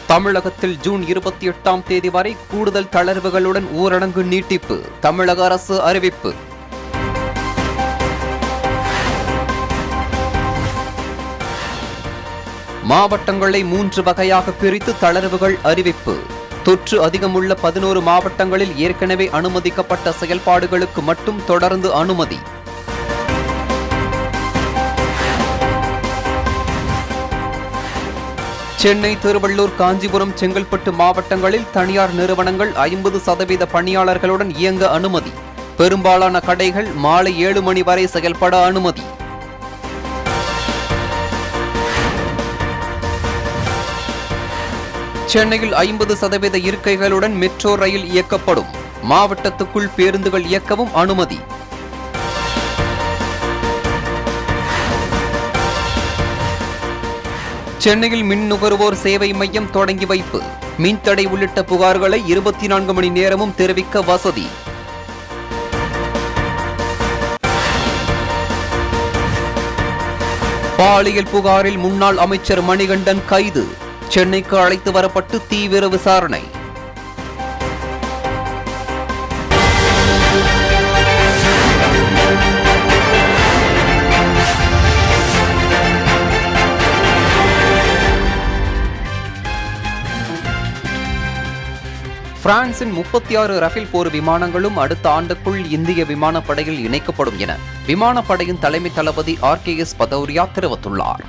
தமிழகத்தில் ஜூன் இருபத்தி எட்டாம் தேதி வரை கூடுதல் தளர்வுகளுடன் ஊரடங்கு நீட்டிப்பு தமிழக அரசு அறிவிப்பு மாவட்டங்களை மூன்று வகையாக பிரித்து தளர்வுகள் அறிவிப்பு தொற்று அதிகமுள்ள பதினோரு மாவட்டங்களில் ஏற்கனவே அனுமதிக்கப்பட்ட செயல்பாடுகளுக்கு மட்டும் தொடர்ந்து அனுமதி சென்னை திருவள்ளூர் காஞ்சிபுரம் செங்கல்பட்டு மாவட்டங்களில் தனியார் நிறுவனங்கள் ஐம்பது சதவீத பணியாளர்களுடன் இயங்க அனுமதி பெரும்பாலான கடைகள் மாலை ஏழு மணி வரை செயல்பட அனுமதி சென்னையில் ஐம்பது சதவீத இருக்கைகளுடன் மெட்ரோ ரயில் இயக்கப்படும் மாவட்டத்துக்குள் பேருந்துகள் இயக்கவும் அனுமதி சென்னையில் மின் நுகர்வோர் சேவை மையம் தொடங்கி வைப்பு மின்தடை உள்ளிட்ட புகார்களை இருபத்தி நான்கு மணி நேரமும் தெரிவிக்க வசதி பாலியல் புகாரில் முன்னாள் அமைச்சர் மணிகண்டன் கைது சென்னைக்கு அழைத்து வரப்பட்டு தீவிர விசாரணை பிரான்சின் முப்பத்தி ஆறு ரஃபேல் போர் விமானங்களும் அடுத்த ஆண்டுக்குள் இந்திய விமானப்படையில் இணைக்கப்படும் என விமானப்படையின் தலைமை தளபதி ஆர் கே எஸ் பதௌரியா தெரிவித்துள்ளார்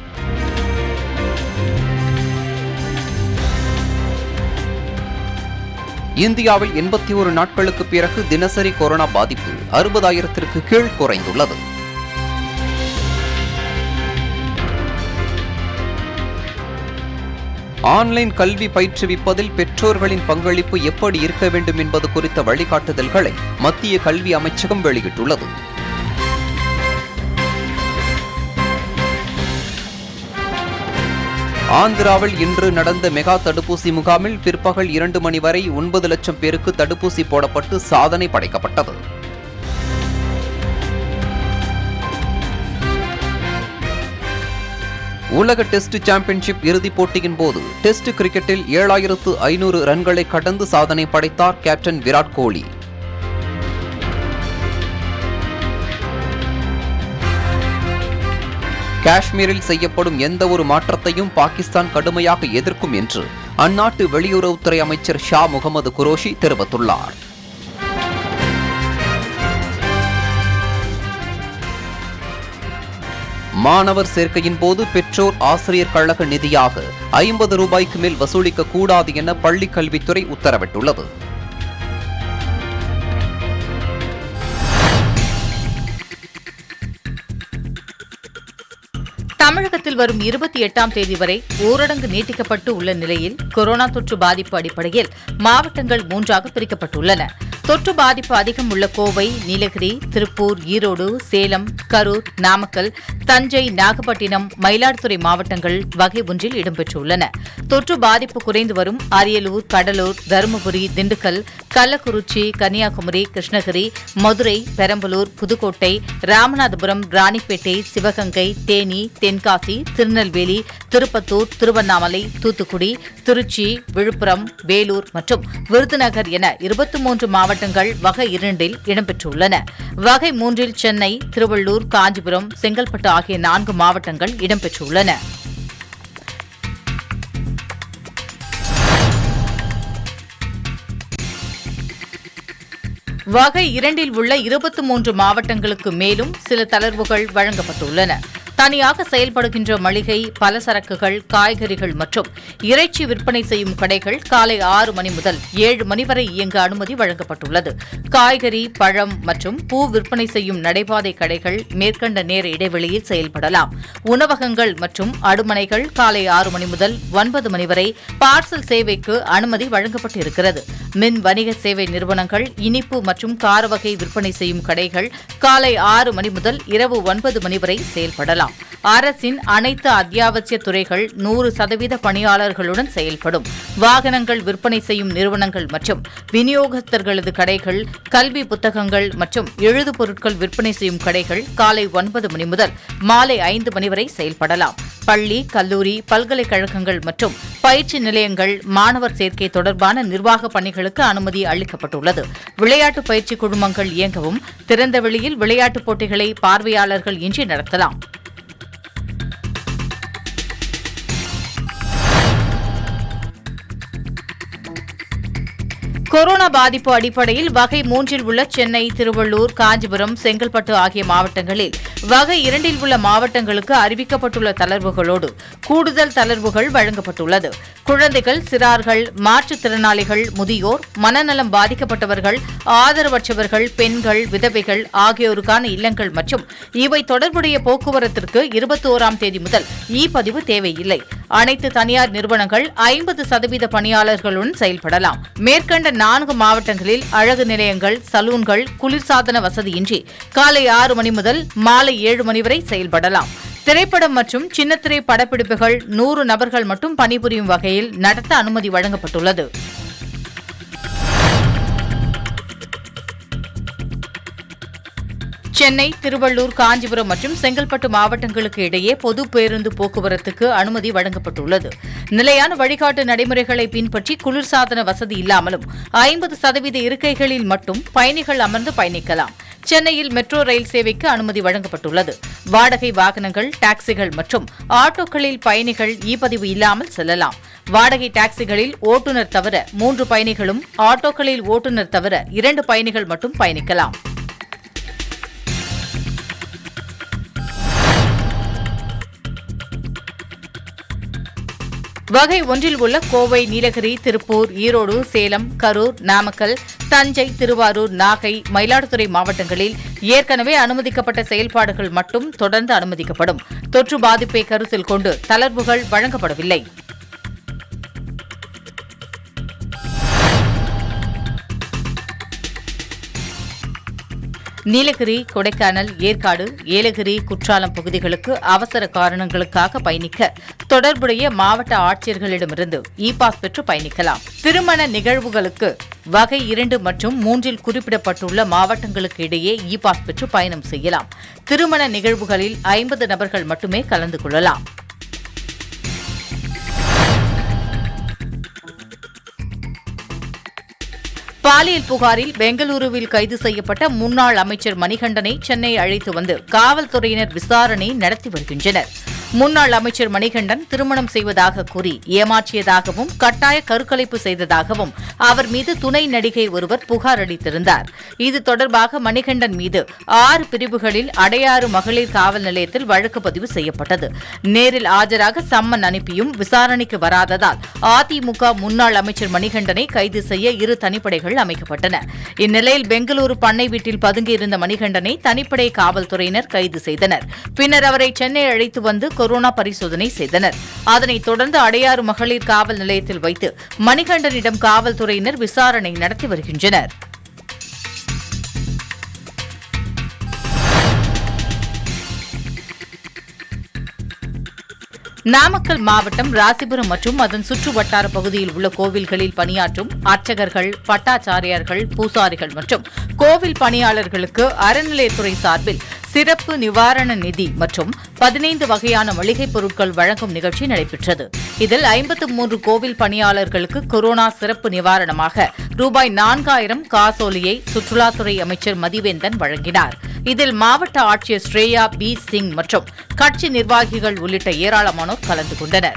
இந்தியாவில் எண்பத்தி ஒரு நாட்களுக்கு பிறகு தினசரி கொரோனா பாதிப்பு அறுபதாயிரத்திற்கு கீழ் குறைந்துள்ளது ஆன்லைன் கல்வி பயிற்றுவிப்பதில் பெற்றோர்களின் பங்களிப்பு எப்படி இருக்க வேண்டும் என்பது குறித்த வழிகாட்டுதல்களை மத்திய கல்வி அமைச்சகம் வெளியிட்டுள்ளது ஆந்திராவில் இன்று நடந்த மெகா தடுப்பூசி முகாமில் பிற்பகல் இரண்டு மணி வரை ஒன்பது லட்சம் பேருக்கு தடுப்பூசி போடப்பட்டு சாதனை படைக்கப்பட்டது உலக டெஸ்ட் சாம்பியன்ஷிப் இறுதிப் போட்டியின் போது டெஸ்ட் கிரிக்கெட்டில் ஏழாயிரத்து ஐநூறு ரன்களை கடந்து சாதனை படைத்தார் கேப்டன் விராட் கோலி காஷ்மீரில் செய்யப்படும் எந்த ஒரு மாற்றத்தையும் பாகிஸ்தான் கடுமையாக எதிர்க்கும் என்று அந்நாட்டு வெளியுறவுத்துறை அமைச்சர் ஷா முகமது குரோஷி தெரிவித்துள்ளார் மாணவர் சேர்க்கையின் போது பெற்றோர் ஆசிரியர் கழக நிதியாக ஐம்பது ரூபாய்க்கு மேல் வசூலிக்க கூடாது என பள்ளிக் கல்வித்துறை உத்தரவிட்டுள்ளது தமிழகத்தில் வரும் இருபத்தி எட்டாம் தேதி வரை ஊரடங்கு நீட்டிக்கப்பட்டு உள்ள நிலையில் கொரோனா தொற்று பாதிப்பு அடிப்படையில் மாவட்டங்கள் மூன்றாக பிரிக்கப்பட்டுள்ளன தொற்று பாதிப்பு அதிகம் உள்ள கோவை நீலகிரி திருப்பூர் ஈரோடு சேலம் கரூர் நாமக்கல் தஞ்சை நாகப்பட்டினம் மயிலாடுதுறை மாவட்டங்கள் வகை ஒன்றில் இடம்பெற்றுள்ளன தொற்று பாதிப்பு குறைந்து வரும் அரியலூர் கடலூர் தருமபுரி திண்டுக்கல் கள்ளக்குறிச்சி கன்னியாகுமரி கிருஷ்ணகிரி மதுரை பெரம்பலூர் புதுக்கோட்டை ராமநாதபுரம் ராணிப்பேட்டை சிவகங்கை தேனி தென்காசி திருநெல்வேலி திருப்பத்தூர் திருவண்ணாமலை தூத்துக்குடி திருச்சி விழுப்புரம் வேலூர் மற்றும் விருதுநகர் என இருபத்தி மூன்று மாவட்டங்கள் வகை இரண்டில் இடம்பெற்றுள்ளன வகை மூன்றில் சென்னை திருவள்ளூர் காஞ்சிபுரம் செங்கல்பட்டு ஆகிய நான்கு மாவட்டங்கள் இடம்பெற்றுள்ளன வகை இரண்டில் உள்ள இருபத்தி மூன்று மாவட்டங்களுக்கு மேலும் சில தளர்வுகள் வழங்கப்பட்டுள்ளன தனியாக செயல்படுகின்ற மளிகை பலசரக்குகள் காய்கறிகள் மற்றும் இறைச்சி விற்பனை செய்யும் கடைகள் காலை ஆறு மணி முதல் ஏழு மணி வரை இயங்க அனுமதி வழங்கப்பட்டுள்ளது காய்கறி பழம் மற்றும் பூ விற்பனை செய்யும் நடைபாதை கடைகள் மேற்கண்ட நேர இடைவெளியில் செயல்படலாம் உணவகங்கள் மற்றும் அடுமனைகள் காலை ஆறு மணி முதல் ஒன்பது மணி வரை பார்சல் சேவைக்கு அனுமதி வழங்கப்பட்டிருக்கிறது மின் வணிக சேவை நிறுவனங்கள் இனிப்பு மற்றும் கார வகை விற்பனை செய்யும் கடைகள் காலை ஆறு மணி முதல் இரவு ஒன்பது மணி வரை செயல்படலாம் அரசின் அனைத்து அத்தியாவசிய துறைகள் நூறு சதவீத பணியாளர்களுடன் செயல்படும் வாகனங்கள் விற்பனை செய்யும் நிறுவனங்கள் மற்றும் விநியோகஸ்தர்களது கடைகள் கல்வி புத்தகங்கள் மற்றும் எழுது பொருட்கள் விற்பனை செய்யும் கடைகள் காலை ஒன்பது மணி முதல் மாலை ஐந்து மணி வரை செயல்படலாம் பள்ளி கல்லூரி பல்கலைக்கழகங்கள் மற்றும் பயிற்சி நிலையங்கள் மாணவர் சேர்க்கை தொடர்பான நிர்வாக பணிகளுக்கு அனுமதி அளிக்கப்பட்டுள்ளது விளையாட்டு பயிற்சி குழுமங்கள் இயங்கவும் திறந்த வெளியில் விளையாட்டுப் போட்டிகளை பார்வையாளர்கள் இன்றி நடத்தலாம் கொரோனா பாதிப்பு அடிப்படையில் வகை மூன்றில் உள்ள சென்னை திருவள்ளூர் காஞ்சிபுரம் செங்கல்பட்டு ஆகிய மாவட்டங்களில் வகை இரண்டில் உள்ள மாவட்டங்களுக்கு அறிவிக்கப்பட்டுள்ள தளர்வுகளோடு கூடுதல் தளர்வுகள் வழங்கப்பட்டுள்ளது குழந்தைகள் சிறார்கள் மாற்றுத்திறனாளிகள் முதியோர் மனநலம் பாதிக்கப்பட்டவர்கள் ஆதரவற்றவர்கள் பெண்கள் விதவைகள் ஆகியோருக்கான இல்லங்கள் மற்றும் இவை தொடர்புடைய போக்குவரத்திற்கு இருபத்தி ஓராம் தேதி முதல் இ பதிவு தேவையில்லை அனைத்து தனியார் நிறுவனங்கள் ஐம்பது சதவீத பணியாளர்களுடன் செயல்படலாம் மேற்கண்ட நான்கு மாவட்டங்களில் அழகு நிலையங்கள் சலூன்கள் குளிர்சாதன வசதியின்றி காலை ஆறு மணி முதல் மாலை ஏழு மணி வரை செயல்படலாம் திரைப்படம் மற்றும் சின்னத்திரை படப்பிடிப்புகள் நூறு நபர்கள் மட்டும் பணிபுரியும் வகையில் நடத்த அனுமதி வழங்கப்பட்டுள்ளது சென்னை திருவள்ளூர் காஞ்சிபுரம் மற்றும் செங்கல்பட்டு மாவட்டங்களுக்கு இடையே பொது பேருந்து போக்குவரத்துக்கு அனுமதி வழங்கப்பட்டுள்ளது நிலையான வழிகாட்டு நடைமுறைகளை பின்பற்றி குளிர்சாதன வசதி இல்லாமலும் ஐம்பது சதவீத இருக்கைகளில் மட்டும் பயணிகள் அமர்ந்து பயணிக்கலாம் சென்னையில் மெட்ரோ ரயில் சேவைக்கு அனுமதி வழங்கப்பட்டுள்ளது வாடகை வாகனங்கள் டாக்ஸிகள் மற்றும் ஆட்டோக்களில் பயணிகள் இ பதிவு இல்லாமல் செல்லலாம் வாடகை டாக்ஸிகளில் ஓட்டுநர் தவிர மூன்று பயணிகளும் ஆட்டோக்களில் ஓட்டுநர் தவிர இரண்டு பயணிகள் மட்டும் பயணிக்கலாம் வகை ஒன்றில் உள்ள கோவை நீலகிரி திருப்பூர் ஈரோடு சேலம் கரூர் நாமக்கல் தஞ்சை திருவாரூர் நாகை மயிலாடுதுறை மாவட்டங்களில் ஏற்கனவே அனுமதிக்கப்பட்ட செயல்பாடுகள் மட்டும் தொடர்ந்து அனுமதிக்கப்படும் தொற்று பாதிப்பை கருத்தில் கொண்டு தளர்வுகள் வழங்கப்படவில்லை நீலகிரி கொடைக்கானல் ஏற்காடு ஏலகிரி குற்றாலம் பகுதிகளுக்கு அவசர காரணங்களுக்காக பயணிக்க தொடர்புடைய மாவட்ட ஆட்சியர்களிடமிருந்து இ பாஸ் பெற்று பயணிக்கலாம் திருமண நிகழ்வுகளுக்கு வகை இரண்டு மற்றும் மூன்றில் குறிப்பிடப்பட்டுள்ள மாவட்டங்களுக்கு இடையே இ பாஸ் பெற்று பயணம் செய்யலாம் திருமண நிகழ்வுகளில் ஐம்பது நபர்கள் மட்டுமே கலந்து கொள்ளலாம் பாலியல் புகாரில் பெங்களூருவில் கைது செய்யப்பட்ட முன்னாள் அமைச்சர் மணிகண்டனை சென்னை அழைத்து வந்து காவல்துறையினர் விசாரணை நடத்தி வருகின்றனர் முன்னாள் அமைச்சர் மணிகண்டன் திருமணம் செய்வதாக கூறி ஏமாற்றியதாகவும் கட்டாய கருக்கலைப்பு செய்ததாகவும் அவர் மீது துணை நடிகை ஒருவர் புகார் அளித்திருந்தார் இது தொடர்பாக மணிகண்டன் மீது ஆறு பிரிவுகளில் அடையாறு மகளிர் காவல் நிலையத்தில் வழக்கு பதிவு செய்யப்பட்டது நேரில் ஆஜராக சம்மன் அனுப்பியும் விசாரணைக்கு வராததால் அதிமுக முன்னாள் அமைச்சர் மணிகண்டனை கைது செய்ய இரு தனிப்படைகள் அமைக்கப்பட்டன இந்நிலையில் பெங்களூரு பண்ணை வீட்டில் பதுங்கியிருந்த மணிகண்டனை தனிப்படை காவல்துறையினர் கைது செய்தனர் பின்னர் அவரை சென்னை அழைத்து வந்து கொரோனா பரிசோதனை செய்தனர் அதனைத் தொடர்ந்து அடையாறு மகளிர் காவல் நிலையத்தில் வைத்து மணிகண்டனிடம் காவல்துறையினர் விசாரணை நடத்தி வருகின்றனர் நாமக்கல் மாவட்டம் ராசிபுரம் மற்றும் அதன் சுற்று வட்டார பகுதியில் உள்ள கோவில்களில் பணியாற்றும் அர்ச்சகர்கள் பட்டாச்சாரியார்கள் பூசாரிகள் மற்றும் கோவில் பணியாளர்களுக்கு அறநிலையத்துறை சார்பில் சிறப்பு நிவாரண நிதி மற்றும் பதினைந்து வகையான மளிகைப் பொருட்கள் வழங்கும் நிகழ்ச்சி நடைபெற்றது இதில் ஐம்பத்து மூன்று கோவில் பணியாளர்களுக்கு கொரோனா சிறப்பு நிவாரணமாக ரூபாய் நான்காயிரம் காசோலியை சுற்றுலாத்துறை அமைச்சர் மதிவேந்தன் வழங்கினார் இதில் மாவட்ட ஆட்சியர் ஸ்ரேயா பி சிங் மற்றும் கட்சி நிர்வாகிகள் உள்ளிட்ட ஏராளமானோர் கலந்து கொண்டனர்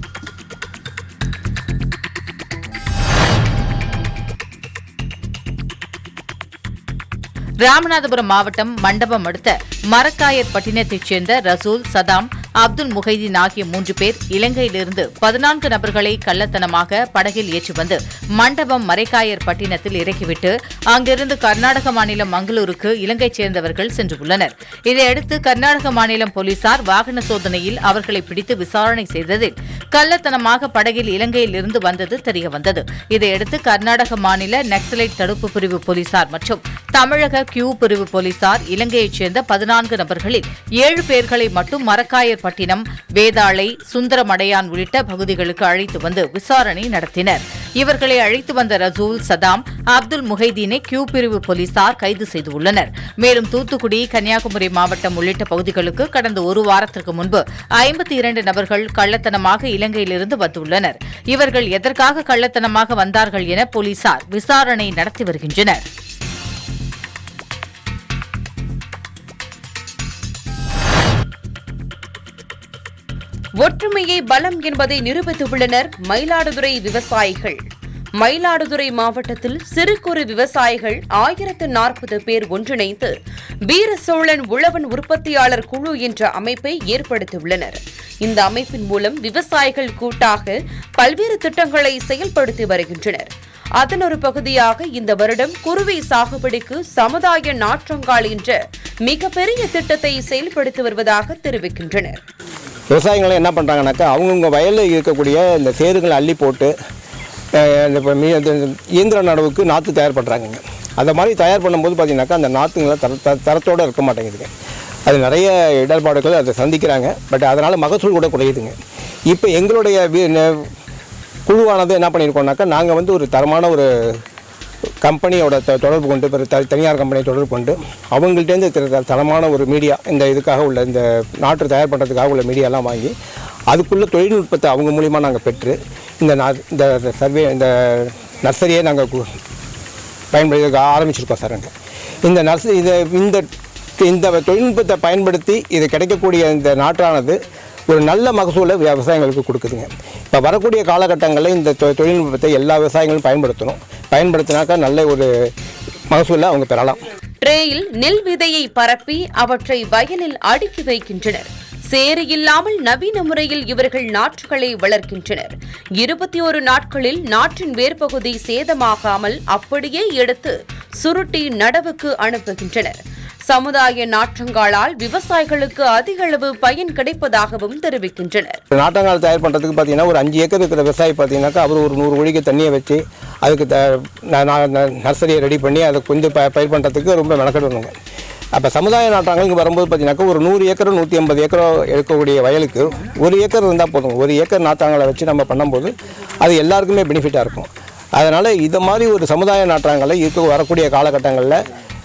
ராமநாதபுரம் மாவட்டம் மண்டபம் அடுத்த மரக்காயர் பட்டினத்தைச் சேர்ந்த ரசூல் சதாம் அப்துல் முஹைதீன் ஆகிய மூன்று பேர் இலங்கையிலிருந்து பதினான்கு நபர்களை கள்ளத்தனமாக படகில் ஏற்றி வந்து மண்டபம் மரைக்காயர் பட்டினத்தில் இறக்கிவிட்டு அங்கிருந்து கர்நாடக மாநிலம் மங்களூருக்கு இலங்கைச் சேர்ந்தவர்கள் சென்றுள்ளனர் இதையடுத்து கர்நாடக மாநிலம் போலீசார் வாகன சோதனையில் அவர்களை பிடித்து விசாரணை செய்ததில் கள்ளத்தனமாக படகில் இலங்கையில் இருந்து வந்தது தெரியவந்தது இதையடுத்து கர்நாடக மாநில நக்சலைட் தடுப்பு பிரிவு போலீசார் மற்றும் தமிழக கியூ பிரிவு போலீசார் இலங்கையைச் சேர்ந்த பதினான்கு நபர்களில் ஏழு பேர்களை மட்டும் மரக்காயர்பட்டினம் வேதாளை சுந்தரமடையான் உள்ளிட்ட பகுதிகளுக்கு அழைத்து வந்து விசாரணை நடத்தினர் இவர்களை அழைத்து வந்த ரசூல் சதாம் அப்துல் முஹைதீனை கியூ பிரிவு போலீசார் கைது செய்துள்ளனர் மேலும் தூத்துக்குடி கன்னியாகுமரி மாவட்டம் உள்ளிட்ட பகுதிகளுக்கு கடந்த ஒரு வாரத்திற்கு முன்பு ஐம்பத்தி இரண்டு நபர்கள் கள்ளத்தனமாக இலங்கையிலிருந்து வந்துள்ளனர் இவர்கள் எதற்காக கள்ளத்தனமாக வந்தார்கள் என போலீசார் விசாரணை நடத்தி வருகின்றனர் ஒற்றுமையே பலம் என்பதை நிரூபித்துள்ளனர் மயிலாடுதுறை விவசாயிகள் மயிலாடுதுறை மாவட்டத்தில் சிறு குறு விவசாயிகள் ஆயிரத்து நாற்பது பேர் ஒன்றிணைந்து வீர சோழன் உழவன் உற்பத்தியாளர் குழு என்ற அமைப்பை ஏற்படுத்தியுள்ளனர் இந்த அமைப்பின் மூலம் விவசாயிகள் கூட்டாக பல்வேறு திட்டங்களை செயல்படுத்தி வருகின்றனர் அதன் ஒரு பகுதியாக இந்த வருடம் குருவை சாகுபடிக்கு சமுதாய நாற்றங்கால் என்ற மிகப்பெரிய திட்டத்தை செயல்படுத்தி வருவதாக தெரிவிக்கின்றனர் விவசாயிகளும் என்ன பண்ணுறாங்கனாக்கா அவங்கவுங்க வயலில் இருக்கக்கூடிய இந்த சேறுகளை அள்ளி போட்டு அஹ், இந்த இப்ப மீ- இந்த இயந்திர நடவுக்கு நாற்று தயார் பண்ணுறாங்கங்க அந்த மாதிரி தயார் பண்ணும்போது பார்த்தீங்கன்னாக்கா அந்த நாற்றுங்களை தர த தரத்தோடு இருக்க மாட்டேங்குதுங்க அது நிறைய இடர்பாடுகள் அதை சந்திக்கிறாங்க பட் அதனால் மகசூல் கூட குறையுதுங்க இப்போ எங்களுடைய வி- ந- குழுவானது என்ன பண்ணியிருக்கோம்னாக்கா நாங்கள் வந்து ஒரு தரமான ஒரு கம்பெனியோட த- தொடர்பு கொண்டு பிற த தனியார் கம்பெனியை தொடர்பு கொண்டு அவங்கள்ட்டேருந்து த- த- தரமான ஒரு மீடியா இந்த இதுக்காக உள்ள இந்த நாற்று தயார் பண்ணுறதுக்காக உள்ள மீடியாலாம் வாங்கி அதுக்குள்ள தொழில்நுட்பத்தை அவங்க மூலிமா நாங்கள் பெற்று இந்த நா இந்த சர்வே இந்த நர்சரியை நாங்கள் பயன்படுத்த ஆரம்பிச்சிருக்கோம் சார் அங்கே இந்த நர்சரி இதை இந்த இந்த தொழில்நுட்பத்தை பயன்படுத்தி இது கிடைக்கக்கூடிய இந்த நாற்றானது ஒரு நல்ல மகசூலை விவசாயிகளுக்கு கொடுக்குதுங்க இப்போ வரக்கூடிய காலகட்டங்களில் இந்த தொ- தொழில்நுட்பத்தை எல்லா விவசாயிகளும் பயன்படுத்தணும் பயன்படுத்தினாக்கா நல்ல ஒரு மகசூலை அவங்க பெறலாம் ட்ரேயில் நெல் விதையை பரப்பி அவற்றை வயலில் அடுக்கி வைக்கின்றனர் சேறு இல்லாமல் நவீன முறையில் இவர்கள் நாற்றுகளை வளர்க்கின்றனர் இருபத்தி ஒரு நாட்களில் நாற்றின் வேர்பகுதி சேதமாகாமல் அப்படியே எடுத்து சுருட்டி நடவுக்கு அனுப்புகின்றனர் சமுதாய நாற்றங்காலால் விவசாயிகளுக்கு அதிக அளவு பயன் கிடைப்பதாகவும் தெரிவிக்கின்றனர் நாட்டங்கால் தயார் பண்ணுறதுக்கு பார்த்தீங்கன்னா ஒரு அஞ்சு ஏக்கர் இருக்கிற விவசாயி பார்த்தீங்கன்னாக்கா அவர் ஒரு நூறு ஒழிக்க தண்ணியை வச்சு அதுக்கு த ந- ந- ந- நர்சரியை ரெடி பண்ணி அதை கொஞ்சம் ப பயிர் பண்ணுறதுக்கு ரொம்ப மெனக்கெடணுங்க அப்போ சமுதாய நாட்டாங்க இங்கே வரும்போது பார்த்தீங்கன்னாக்கா ஒரு நூறு ஏக்கரோ நூற்றி ஐம்பது ஏக்கரோ இருக்கக்கூடிய வயலுக்கு ஒரு ஏக்கர் இருந்தால் போதும் ஒரு ஏக்கர் நாட்டாங்களை வச்சு நம்ம பண்ணும்போது அது எல்லாருக்குமே பெனிஃபிட்டாக இருக்கும் அதனால் இது மாதிரி ஒரு சமுதாய நாட்டாங்களை இருக்க வரக்கூடிய காலகட்டங்களில்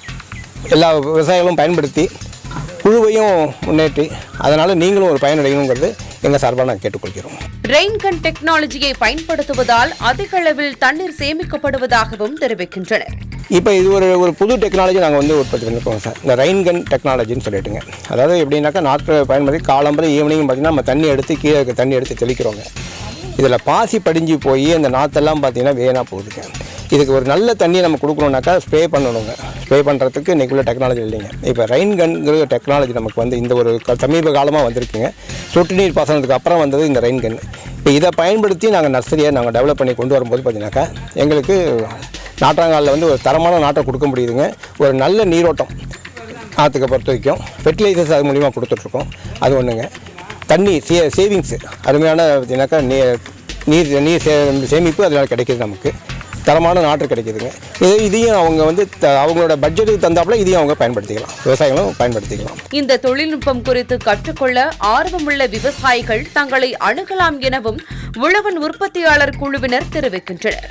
எல்லா விவசாயிகளும் பயன்படுத்தி குழுவையும் முன்னேற்றி அதனால் நீங்களும் ஒரு பயனடையணுங்கிறது எங்கள் சார்பாக நான் கேட்டுக்கொள்கிறோம் ரெயின்கன் டெக்னாலஜியை பயன்படுத்துவதால் அதிக அளவில் தண்ணீர் சேமிக்கப்படுவதாகவும் தெரிவிக்கின்றனர் இப்போ இது ஒரு ஒரு புது டெக்னாலஜி நாங்கள் வந்து உற்பத்தி பண்ணிருக்கோம் சார் இந்த ரெயின் கன் டெக்னாலஜின்னு சொல்லிட்டுங்க அதாவது எப்படின்னாக்கா நாற்று பயன்படுத்தி காலம்பரை ஈவினிங் பார்த்தீங்கன்னா நம்ம தண்ணி எடுத்து கீழே இருக்க தண்ணி எடுத்து தெளிக்கிறோங்க இதில் பாசி படிஞ்சு போய் அந்த நாற்றெல்லாம் பார்த்தீங்கன்னா வேணாக போகுதுங்க இதுக்கு ஒரு நல்ல தண்ணியை நம்ம கொடுக்கணுன்னாக்கா ஸ்ப்ரே பண்ணணுங்க ஸ்ப்ரே பண்ணுறதுக்கு இன்றைக்கி உள்ள டெக்னாலஜி இல்லைங்க இப்போ ரெயின் கன்ங்கிற டெக்னாலஜி நமக்கு வந்து இந்த ஒரு க- சமீப காலமாக வந்திருக்குங்க சொட்டு நீர் பாசனத்துக்கு அப்புறம் வந்தது இந்த ரெயின் கன் இப்போ இதை பயன்படுத்தி நாங்கள் நர்சரியை நாங்கள் டெவலப் பண்ணி கொண்டு வரும்போது பார்த்தீங்கன்னாக்கா எங்களுக்கு நாற்றாங்காலில் வந்து ஒரு தரமான நாட்டை கொடுக்க முடியுதுங்க ஒரு நல்ல நீரோட்டம் நாற்றுக்கு பொறுத்த வரைக்கும் ஃபெர்டிலைசர்ஸ் அது மூலிமா கொடுத்துட்ருக்கோம் அது ஒன்றுங்க தண்ணி சே சேவிங்ஸு அருமையான பார்த்தீங்கன்னாக்கா நீ நீர் நீர் சே சேமிப்பு அதனால் கிடைக்கிது நமக்கு தரமான நாற்று கிடைக்குதுங்க இது இதையும் அவங்க வந்து த அவங்களோட பட்ஜெட்டுக்கு தந்தாப்புல இதையும் அவங்க பயன்படுத்திக்கலாம் விவசாயிகளும் பயன்படுத்திக்கலாம் இந்த தொழில்நுட்பம் குறித்து கற்றுக்கொள்ள ஆர்வமுள்ள விவசாயிகள் தங்களை அணுகலாம் எனவும் உழவன் உற்பத்தியாளர் குழுவினர் தெரிவிக்கின்றனர்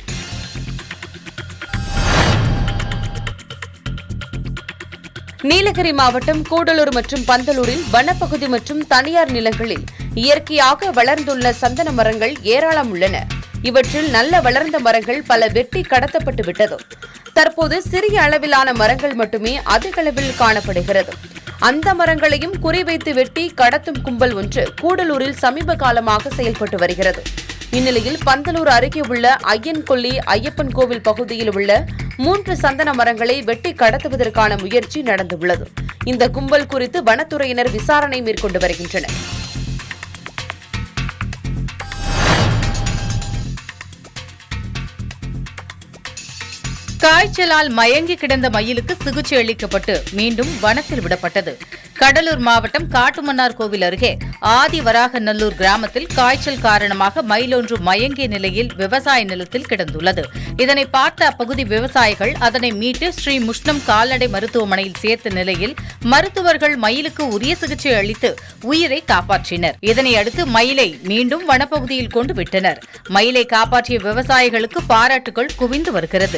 நீலகிரி மாவட்டம் கூடலூர் மற்றும் பந்தலூரில் வனப்பகுதி மற்றும் தனியார் நிலங்களில் இயற்கையாக வளர்ந்துள்ள சந்தன மரங்கள் ஏராளம் உள்ளன இவற்றில் நல்ல வளர்ந்த மரங்கள் பல வெட்டி கடத்தப்பட்டு விட்டது தற்போது சிறிய அளவிலான மரங்கள் மட்டுமே அதிக அளவில் காணப்படுகிறது அந்த மரங்களையும் குறிவைத்து வெட்டி கடத்தும் கும்பல் ஒன்று கூடலூரில் சமீப காலமாக செயல்பட்டு வருகிறது இந்நிலையில் பந்தலூர் அருகே உள்ள ஐயன் கொல்லி ஐயப்பன் கோவில் பகுதியில் உள்ள மூன்று சந்தன மரங்களை வெட்டி கடத்துவதற்கான முயற்சி நடந்துள்ளது இந்த கும்பல் குறித்து வனத்துறையினர் விசாரணை மேற்கொண்டு வருகின்றனர் காய்ச்சலால் மயங்கி கிடந்த மயிலுக்கு சிகிச்சை அளிக்கப்பட்டு மீண்டும் வனத்தில் விடப்பட்டது கடலூர் மாவட்டம் காட்டுமன்னார் கோவில் அருகே ஆதிவராகநல்லூர் கிராமத்தில் காய்ச்சல் காரணமாக மயிலொன்று மயங்கிய நிலையில் விவசாய நிலத்தில் கிடந்துள்ளது இதனை பார்த்த அப்பகுதி விவசாயிகள் அதனை மீட்டு ஸ்ரீ முஷ்ணம் கால்நடை மருத்துவமனையில் சேர்த்த நிலையில் மருத்துவர்கள் மயிலுக்கு உரிய சிகிச்சை அளித்து உயிரை காப்பாற்றினர் இதனை அடுத்து மயிலை மீண்டும் வனப்பகுதியில் கொண்டு விட்டனர் மயிலை காப்பாற்றிய விவசாயிகளுக்கு பாராட்டுகள் குவிந்து வருகிறது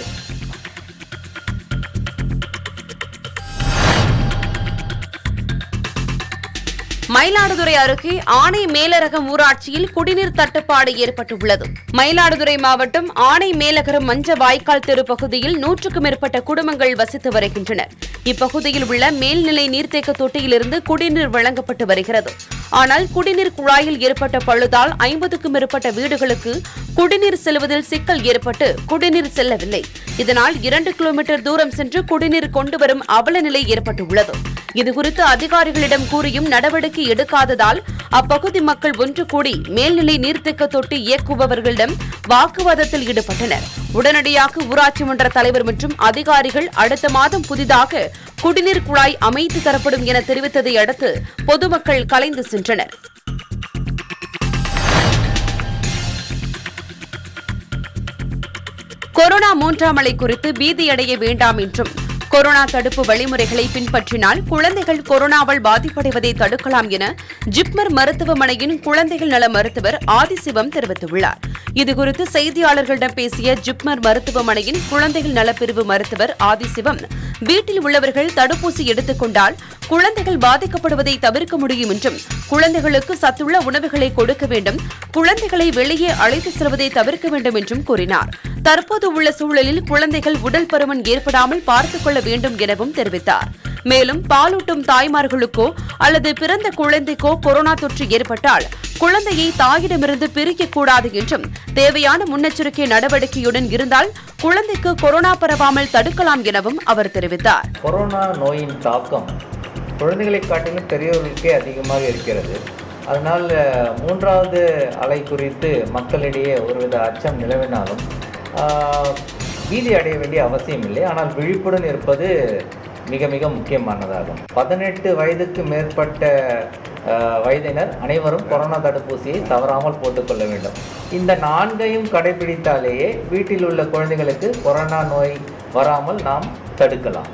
மயிலாடுதுறை அருகே ஆனை மேலரகம் ஊராட்சியில் குடிநீர் தட்டுப்பாடு ஏற்பட்டுள்ளது மயிலாடுதுறை மாவட்டம் ஆனை மேலகரம் மஞ்ச வாய்க்கால் தெரு பகுதியில் நூற்றுக்கும் மேற்பட்ட குடும்பங்கள் வசித்து வருகின்றனர் இப்பகுதியில் உள்ள மேல்நிலை நீர்த்தேக்க தொட்டியிலிருந்து குடிநீர் வழங்கப்பட்டு வருகிறது ஆனால் குடிநீர் குழாயில் ஏற்பட்ட பழுதால் ஐம்பதுக்கும் மேற்பட்ட வீடுகளுக்கு குடிநீர் செல்வதில் சிக்கல் ஏற்பட்டு குடிநீர் செல்லவில்லை இதனால் இரண்டு கிலோமீட்டர் தூரம் சென்று குடிநீர் கொண்டு வரும் அவல நிலை ஏற்பட்டுள்ளது இதுகுறித்து அதிகாரிகளிடம் கூறியும் நடவடிக்கை எடுக்காததால் அப்பகுதி மக்கள் ஒன்று கூடி மேல்நிலை நீர்த்தேக்க தொட்டி இயக்குபவர்களிடம் வாக்குவாதத்தில் ஈடுபட்டனர் உடனடியாக ஊராட்சி மன்ற தலைவர் மற்றும் அதிகாரிகள் அடுத்த மாதம் புதிதாக குடிநீர் குழாய் அமைத்து தரப்படும் என தெரிவித்ததை அடுத்து பொதுமக்கள் கலைந்து சென்றனர் கொரோனா மூன்றாம் அலை குறித்து பீதியடைய வேண்டாம் என்றும் கொரோனா தடுப்பு வழிமுறைகளை பின்பற்றினால் குழந்தைகள் கொரோனாவால் பாதிப்படைவதை தடுக்கலாம் என ஜிப்மர் மருத்துவமனையின் குழந்தைகள் நல மருத்துவர் ஆதிசிவம் தெரிவித்துள்ளார் இதுகுறித்து செய்தியாளர்களிடம் பேசிய ஜிப்மர் மருத்துவமனையின் குழந்தைகள் நலப்பிரிவு மருத்துவர் ஆதிசிவம் வீட்டில் உள்ளவர்கள் தடுப்பூசி எடுத்துக் கொண்டால் குழந்தைகள் பாதிக்கப்படுவதை தவிர்க்க முடியும் என்றும் குழந்தைகளுக்கு சத்துள்ள உணவுகளை கொடுக்க வேண்டும் குழந்தைகளை வெளியே அழைத்து செல்வதை தவிர்க்க வேண்டும் என்றும் கூறினார் தற்போது உள்ள சூழலில் குழந்தைகள் உடல் பருமன் ஏற்படாமல் பார்த்துக் கொள்ள வேண்டும் எனவும் தெரிவித்தார் மேலும் பாலூட்டும் தாய்மார்களுக்கோ அல்லது பிறந்த குழந்தைக்கோ கொரோனா தொற்று ஏற்பட்டால் குழந்தையை தாயிடமிருந்து பிரிக்கக்கூடாது என்றும் தேவையான முன்னெச்சரிக்கை நடவடிக்கையுடன் இருந்தால் குழந்தைக்கு கொரோனா பரவாமல் தடுக்கலாம் எனவும் அவர் தெரிவித்தார் கொரோனா நோயின் தாக்கம் குழந்தைகளை காட்டிலும் பெரியவர்களுக்கே அதிகமாக இருக்கிறது அதனால் மூன்றாவது அலை குறித்து மக்களிடையே ஒருவித அச்சம் நிலவினாலும் ஆஹ், பீதி அடைய வேண்டிய அவசியம் இல்லை ஆனால் விழிப்புடன் இருப்பது மிக மிக முக்கியமானதாகும் பதினெட்டு வயதுக்கு மேற்பட்ட ஆஹ், வயதினர் அனைவரும் கொரோனா தடுப்பூசியை தவறாமல் போட்டுக்கொள்ள வேண்டும் இந்த நான்கையும் கடைபிடித்தாலேயே வீட்டில் உள்ள குழந்தைகளுக்கு கொரோனா நோய் வராமல் நாம் தடுக்கலாம்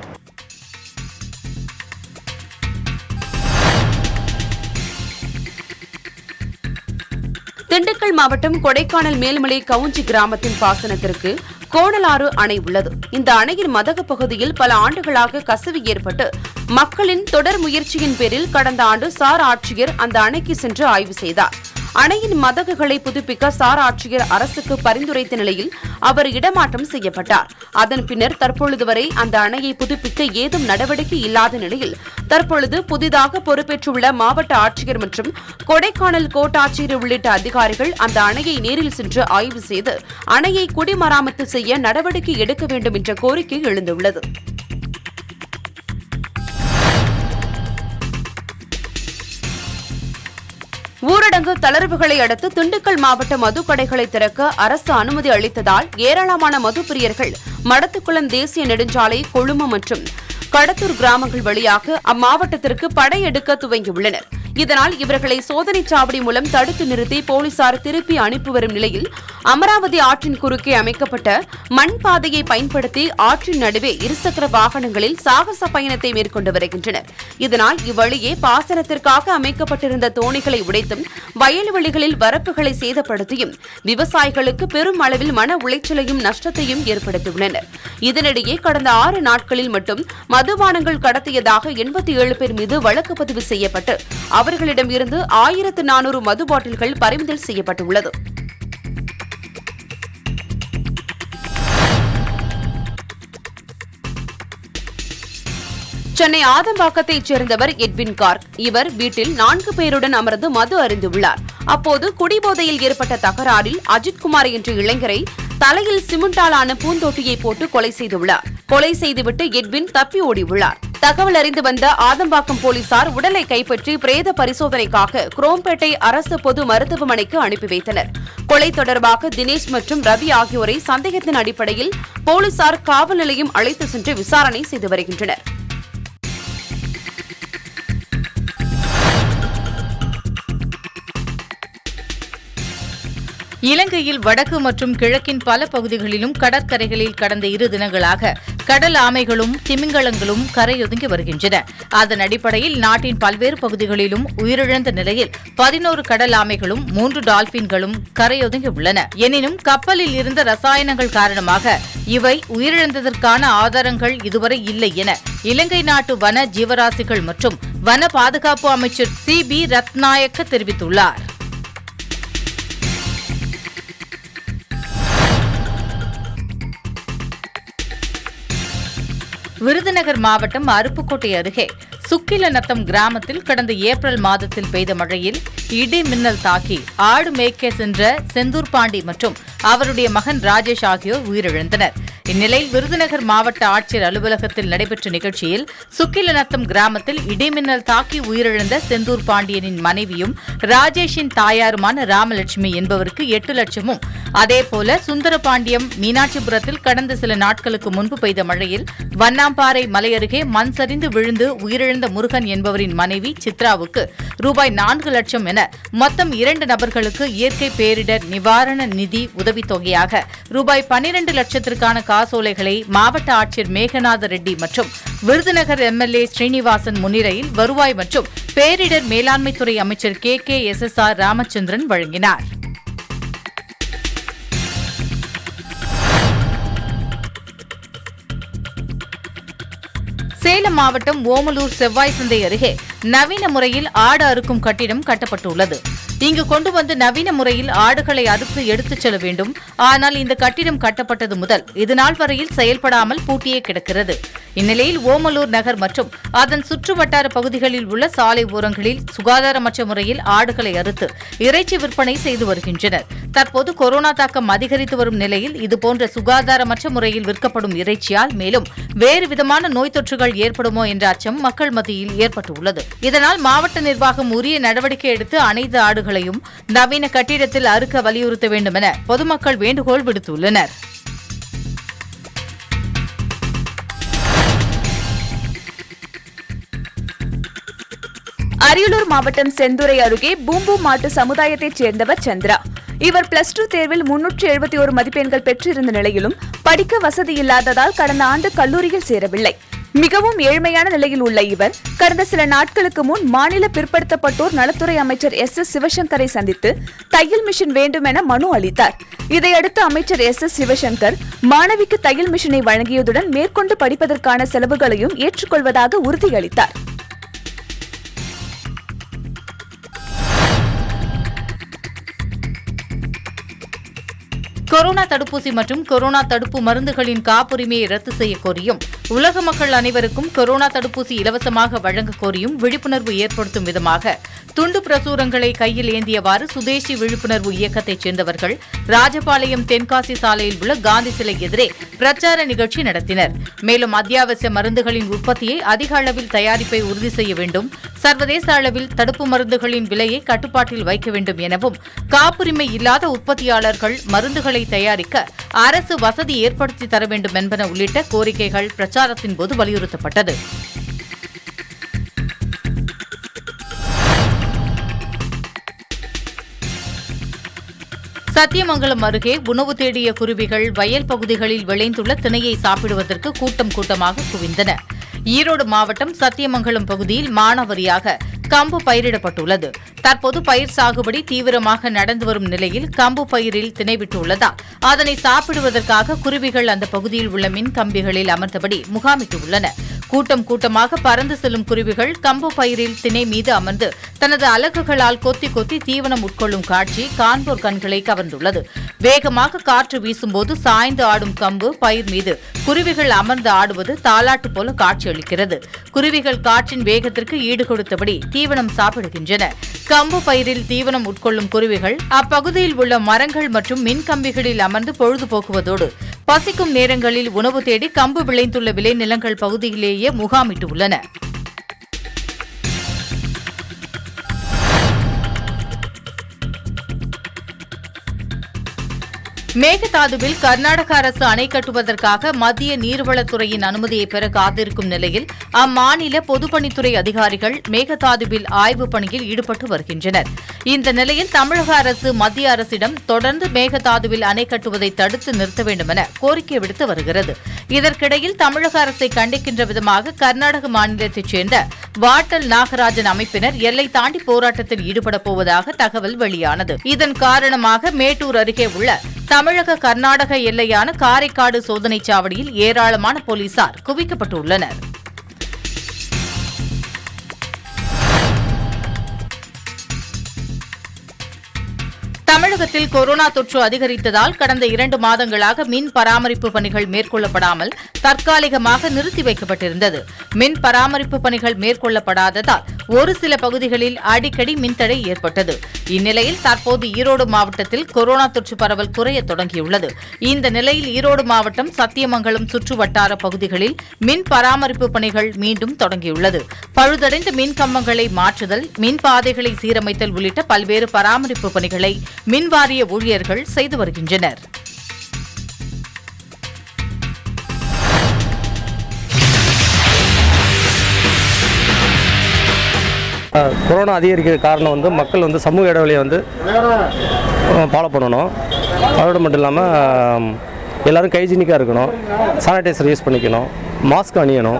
திண்டுக்கல் மாவட்டம் கொடைக்கானல் மேல்மலை கவுஞ்சி கிராமத்தின் பாசனத்திற்கு கோணலாறு அணை உள்ளது இந்த அணையின் மதகு பகுதியில் பல ஆண்டுகளாக கசிவு ஏற்பட்டு மக்களின் தொடர் முயற்சியின் பேரில் கடந்த ஆண்டு சார் ஆட்சியர் அந்த அணைக்கு சென்று ஆய்வு செய்தார் அணையின் மதகுகளை புதுப்பிக்க சார் ஆட்சியர் அரசுக்கு பரிந்துரைத்த நிலையில் அவர் இடமாற்றம் செய்யப்பட்டார் அதன் பின்னர் தற்பொழுது வரை அந்த அணையை புதுப்பிக்க ஏதும் நடவடிக்கை இல்லாத நிலையில் தற்பொழுது புதிதாக பொறுப்பேற்றுள்ள மாவட்ட ஆட்சியர் மற்றும் கொடைக்கானல் கோட்டாட்சியர் உள்ளிட்ட அதிகாரிகள் அந்த அணையை நேரில் சென்று ஆய்வு செய்து அணையை குடிமராமத்து செய்ய நடவடிக்கை எடுக்க வேண்டும் என்ற கோரிக்கை எழுந்துள்ளது ஊரடங்கு தளர்வுகளை அடுத்து திண்டுக்கல் மாவட்ட மதுக்கடைகளை திறக்க அரசு அனுமதி அளித்ததால் ஏராளமான மது பிரியர்கள் மடத்துக்குளம் தேசிய நெடுஞ்சாலை கொழுமம் மற்றும் கடத்தூர் கிராமங்கள் வழியாக அம்மாவட்டத்திற்கு படையெடுக்க துவங்கியுள்ளனர் இதனால் இவர்களை சோதனைச் சாவடி மூலம் தடுத்து நிறுத்தி போலீசார் திருப்பி அனுப்பி வரும் நிலையில் அமராவதி ஆற்றின் குறுக்கே அமைக்கப்பட்ட மண் பாதையை பயன்படுத்தி ஆற்றின் நடுவே இருசக்கர வாகனங்களில் சாகச பயணத்தை மேற்கொண்டு வருகின்றனர் இதனால் இவ்வழியே பாசனத்திற்காக அமைக்கப்பட்டிருந்த தோணிகளை உடைத்தும் வயல்வெளிகளில் வரப்புகளை சேதப்படுத்தியும் விவசாயிகளுக்கு பெரும் அளவில் மன உளைச்சலையும் நஷ்டத்தையும் ஏற்படுத்தியுள்ளனர் இதனிடையே கடந்த ஆறு நாட்களில் மட்டும் மதுபானங்கள் கடத்தியதாக எண்பத்தி ஏழு பேர் மீது வழக்கு பதிவு செய்யப்பட்டு அவர்களிடம் இருந்து ஆயிரத்து நானூறு மது பாட்டில்கள் பறிமுதல் செய்யப்பட்டுள்ளது சென்னை ஆதம்பாக்கத்தைச் சேர்ந்தவர் எட்வின் கார்க் இவர் வீட்டில் நான்கு பேருடன் அமர்ந்து மது அருந்துள்ளார் அப்போது குடிபோதையில் ஏற்பட்ட தகராறில் அஜித்குமார் என்ற இளைஞரை தலையில் சிமெண்டாலான பூந்தொட்டியை போட்டு கொலை செய்துள்ளார் கொலை செய்துவிட்டு எட்வின் தப்பி ஓடியுள்ளார் தகவல் அறிந்து வந்த ஆதம்பாக்கம் போலீசார் உடலை கைப்பற்றி பிரேத பரிசோதனைக்காக குரோம்பேட்டை அரசு பொது மருத்துவமனைக்கு அனுப்பி வைத்தனர் கொலை தொடர்பாக தினேஷ் மற்றும் ரவி ஆகியோரை சந்தேகத்தின் அடிப்படையில் போலீசார் காவல் நிலையம் அழைத்து சென்று விசாரணை செய்து வருகின்றனர் இலங்கையில் வடக்கு மற்றும் கிழக்கின் பல பகுதிகளிலும் கடற்கரைகளில் கடந்த இரு தினங்களாக கடல் ஆமைகளும் திமிங்கலங்களும் கரையொதுங்கி வருகின்றன அதன் அடிப்படையில் நாட்டின் பல்வேறு பகுதிகளிலும் உயிரிழந்த நிலையில் பதினோரு கடல் ஆமைகளும் மூன்று டால்பின்களும் கரையொதுங்கி உள்ளன எனினும் கப்பலில் இருந்த ரசாயனங்கள் காரணமாக இவை உயிரிழந்ததற்கான ஆதாரங்கள் இதுவரை இல்லை என இலங்கை நாட்டு வன ஜீவராசிகள் மற்றும் வன பாதுகாப்பு அமைச்சர் சி பி ரத்நாயக்க தெரிவித்துள்ளார் விருதுநகர் மாவட்டம் அருப்புக்கோட்டை அருகே சுக்கிலநத்தம் கிராமத்தில் கடந்த ஏப்ரல் மாதத்தில் பெய்த மழையில் இடி மின்னல் தாக்கி ஆடு மேய்க்க சென்ற செந்தூர் பாண்டி மற்றும் அவருடைய மகன் ராஜேஷ் ஆகியோர் உயிரிழந்தனர் இந்நிலையில் விருதுநகர் மாவட்ட ஆட்சியர் அலுவலகத்தில் நடைபெற்ற நிகழ்ச்சியில் சுக்கிலநத்தம் கிராமத்தில் இடிமின்னல் தாக்கி உயிரிழந்த செந்தூர் பாண்டியனின் மனைவியும் ராஜேஷின் தாயாருமான ராமலட்சுமி என்பவருக்கு எட்டு லட்சமும் அதேபோல சுந்தரபாண்டியம் மீனாட்சிபுரத்தில் கடந்த சில நாட்களுக்கு முன்பு பெய்த மழையில் வண்ணாம்பாறை மலை அருகே மண் சரிந்து விழுந்து உயிரிழந்த முருகன் என்பவரின் மனைவி சித்ராவுக்கு ரூபாய் நான்கு லட்சம் என மொத்தம் இரண்டு நபர்களுக்கு இயற்கை பேரிடர் நிவாரண நிதி உதவித்தொகையாக ரூபாய் பன்னிரண்டு லட்சத்திற்கான காசோலைகளை மாவட்ட ஆட்சியர் மேகநாத ரெட்டி மற்றும் விருதுநகர் எம்எல்ஏ ஸ்ரீனிவாசன் முன்னிலையில் வருவாய் மற்றும் பேரிடர் மேலாண்மைத்துறை அமைச்சர் K K S S R Ramachandran வழங்கினார் சேலம் மாவட்டம் ஓமலூர் செவ்வாய் சந்தை அருகே நவீன முறையில் ஆடு அறுக்கும் கட்டிடம் கட்டப்பட்டுள்ளது இங்கு கொண்டு வந்து நவீன முறையில் ஆடுகளை அறுத்து எடுத்துச் செல்ல வேண்டும் ஆனால் இந்த கட்டிடம் கட்டப்பட்டது முதல் இதுநாள் வரையில் செயல்படாமல் பூட்டியே கிடக்கிறது இந்நிலையில் ஓமலூர் நகர் மற்றும் அதன் சுற்றுவட்டார பகுதிகளில் உள்ள சாலை ஓரங்களில் சுகாதாரமற்ற முறையில் ஆடுகளை அறுத்து இறைச்சி விற்பனை செய்து வருகின்றனர் தற்போது கொரோனா தாக்கம் அதிகரித்து வரும் நிலையில் இதுபோன்ற சுகாதாரமற்ற முறையில் விற்கப்படும் இறைச்சியால் மேலும் வேறு விதமான நோய் தொற்றுகள் ஏற்படுமோ என்ற அச்சம் மக்கள் மத்தியில் ஏற்பட்டுள்ளது இதனால் மாவட்ட நிர்வாகம் உரிய நடவடிக்கை எடுத்து அனைத்து ஆடுகளையும் நவீன கட்டிடத்தில் அறுக்க வலியுறுத்த வேண்டும் என பொதுமக்கள் வேண்டுகோள் விடுத்துள்ளனர் அரியலூர் மாவட்டம் செந்துறை அருகே பூம்பு மாட்டு சமுதாயத்தைச் சேர்ந்தவர் சந்திரா இவர் பிளஸ் டூ தேர்வில் முன்னூற்று எழுபத்தி ஒரு மதிப்பெண்கள் பெற்றிருந்த நிலையிலும் படிக்க வசதி இல்லாததால் கடந்த ஆண்டு கல்லூரியில் சேரவில்லை மிகவும் ஏழ்மையான நிலையில் உள்ள இவர் கடந்த சில நாட்களுக்கு முன் மாநில பிற்படுத்தப்பட்டோர் நலத்துறை அமைச்சர் எஸ் எஸ் சிவசங்கரை சந்தித்து தையல் மிஷின் வேண்டும் என மனு அளித்தார் இதையடுத்து அமைச்சர் எஸ் எஸ் சிவசங்கர் மாணவிக்கு தையல் மிஷினை வழங்கியதுடன் மேற்கொண்டு படிப்பதற்கான செலவுகளையும் ஏற்றுக்கொள்வதாக உறுதியளித்தார் கொரோனா தடுப்பூசி மற்றும் கொரோனா தடுப்பு மருந்துகளின் காப்புரிமையை ரத்து செய்ய கோரியும் உலக மக்கள் அனைவருக்கும் கொரோனா தடுப்பூசி இலவசமாக வழங்க கோரியும் விழிப்புணர்வு ஏற்படுத்தும் விதமாக துண்டு பிரசுரங்களை கையில் ஏந்தியவாறு சுதேசி விழிப்புணர்வு இயக்கத்தைச் சேர்ந்தவர்கள் ராஜபாளையம் தென்காசி சாலையில் உள்ள காந்தி சிலை எதிரே பிரச்சார நிகழ்ச்சி நடத்தினர் மேலும் அத்தியாவசிய மருந்துகளின் உற்பத்தியை அதிக அளவில் தயாரிப்பை உறுதி செய்ய வேண்டும் சர்வதேச அளவில் தடுப்பு மருந்துகளின் விலையை கட்டுப்பாட்டில் வைக்க வேண்டும் எனவும் காப்புரிமை இல்லாத உற்பத்தியாளர்கள் மருந்துகளை தயாரிக்க அரசு வசதி ஏற்படுத்தி தர வேண்டும் என்பன உள்ளிட்ட கோரிக்கைகள் பிரச்சாரத்தின் போது வலியுறுத்தப்பட்டது சத்தியமங்கலம் அருகே உணவு தேடிய குருவிகள் வயல் பகுதிகளில் விளைந்துள்ள திணையை சாப்பிடுவதற்கு கூட்டம் கூட்டமாக குவிந்தன ஈரோடு மாவட்டம் சத்தியமங்கலம் பகுதியில் மானாவரியாக கம்பு பயிரிடப்பட்டுள்ளது தற்போது பயிர் சாகுபடி தீவிரமாக நடந்து வரும் நிலையில் கம்பு பயிரில் திணைவிட்டுள்ளதால் அதனை சாப்பிடுவதற்காக குருவிகள் அந்த பகுதியில் உள்ள மின் கம்பிகளில் அமர்ந்தபடி முகாமிட்டுள்ளன கூட்டம் கூட்டமாக பறந்து செல்லும் குருவிகள் கம்பு பயிரில் திணை மீது அமர்ந்து தனது அலகுகளால் கொத்தி கொத்தி தீவனம் உட்கொள்ளும் காட்சி காண்போர் கண்களை கவர்ந்துள்ளது வேகமாக காற்று வீசும்போது சாய்ந்து ஆடும் கம்பு பயிர் மீது குருவிகள் அமர்ந்து ஆடுவது தாலாட்டு போல காட்சியளிக்கிறது குருவிகள் காற்றின் வேகத்திற்கு ஈடு கொடுத்தபடி தீவனம் சாப்பிடுகின்றன கம்பு பயிரில் தீவனம் உட்கொள்ளும் குருவிகள் அப்பகுதியில் உள்ள மரங்கள் மற்றும் மின் கம்பிகளில் அமர்ந்து பொழுதுபோக்குவதோடு பசிக்கும் நேரங்களில் உணவு தேடி கம்பு விளைந்துள்ள விளைநிலங்கள் பகுதியிலேயே முகாமிட்டுள்ளன மேகதாதுவில் கர்நாடக அரசு அணை கட்டுவதற்காக மத்திய நீர்வளத்துறையின் அனுமதியை பெற காத்திருக்கும் நிலையில் அம்மாநில பொதுப்பணித்துறை அதிகாரிகள் மேகதாதுவில் ஆய்வுப் பணியில் ஈடுபட்டு வருகின்றனர் இந்த நிலையில் தமிழக அரசு மத்திய அரசிடம் தொடர்ந்து மேகதாதுவில் அணை கட்டுவதை தடுத்து நிறுத்த வேண்டும் என கோரிக்கை விடுத்து வருகிறது இதற்கிடையில் தமிழக அரசை கண்டிக்கின்ற விதமாக கர்நாடக மாநிலத்தைச் சேர்ந்த வாட்டல் நாகராஜன் அமைப்பினர் எல்லை தாண்டி போராட்டத்தில் ஈடுபடப் போவதாக தகவல் வெளியானது இதன் காரணமாக மேட்டூர் அருகே உள்ள தமிழக கர்நாடக எல்லையான காரைக்காடு சோதனைச் சாவடியில் ஏராளமான போலீசார் குவிக்கப்பட்டுள்ளனர் தமிழகத்தில் கொரோனா தொற்று அதிகரித்ததால் கடந்த இரண்டு மாதங்களாக மின் பராமரிப்பு பணிகள் மேற்கொள்ளப்படாமல் தற்காலிகமாக நிறுத்தி வைக்கப்பட்டிருந்தது மின் பராமரிப்பு பணிகள் மேற்கொள்ளப்படாததால் ஒரு சில பகுதிகளில் அடிக்கடி மின்தடை ஏற்பட்டது இந்நிலையில் தற்போது ஈரோடு மாவட்டத்தில் கொரோனா தொற்று பரவல் குறைய தொடங்கியுள்ளது இந்த நிலையில் ஈரோடு மாவட்டம் சத்தியமங்கலம் சுற்று வட்டார பகுதிகளில் மின் பராமரிப்பு பணிகள் மீண்டும் தொடங்கியுள்ளது பழுதடைந்த மின் கம்பங்களை மாற்றுதல் மின் பாதைகளை சீரமைத்தல் உள்ளிட்ட பல்வேறு பராமரிப்பு பணிகளை மின் வாரிய ஊழியர்கள் செய்து வருகின்றனர் அஹ், கொரோனா அதிகரிக்கிற காரணம் வந்து மக்கள் வந்து சமூக இடைவெளியை வந்து ஃபாலோ பண்ணணும் அதோடு மட்டும் இல்லாமல் எல்லோரும் கைஜீனிக்காக இருக்கணும் சானிடைசர் யூஸ் பண்ணிக்கணும் மாஸ்க் அணியணும்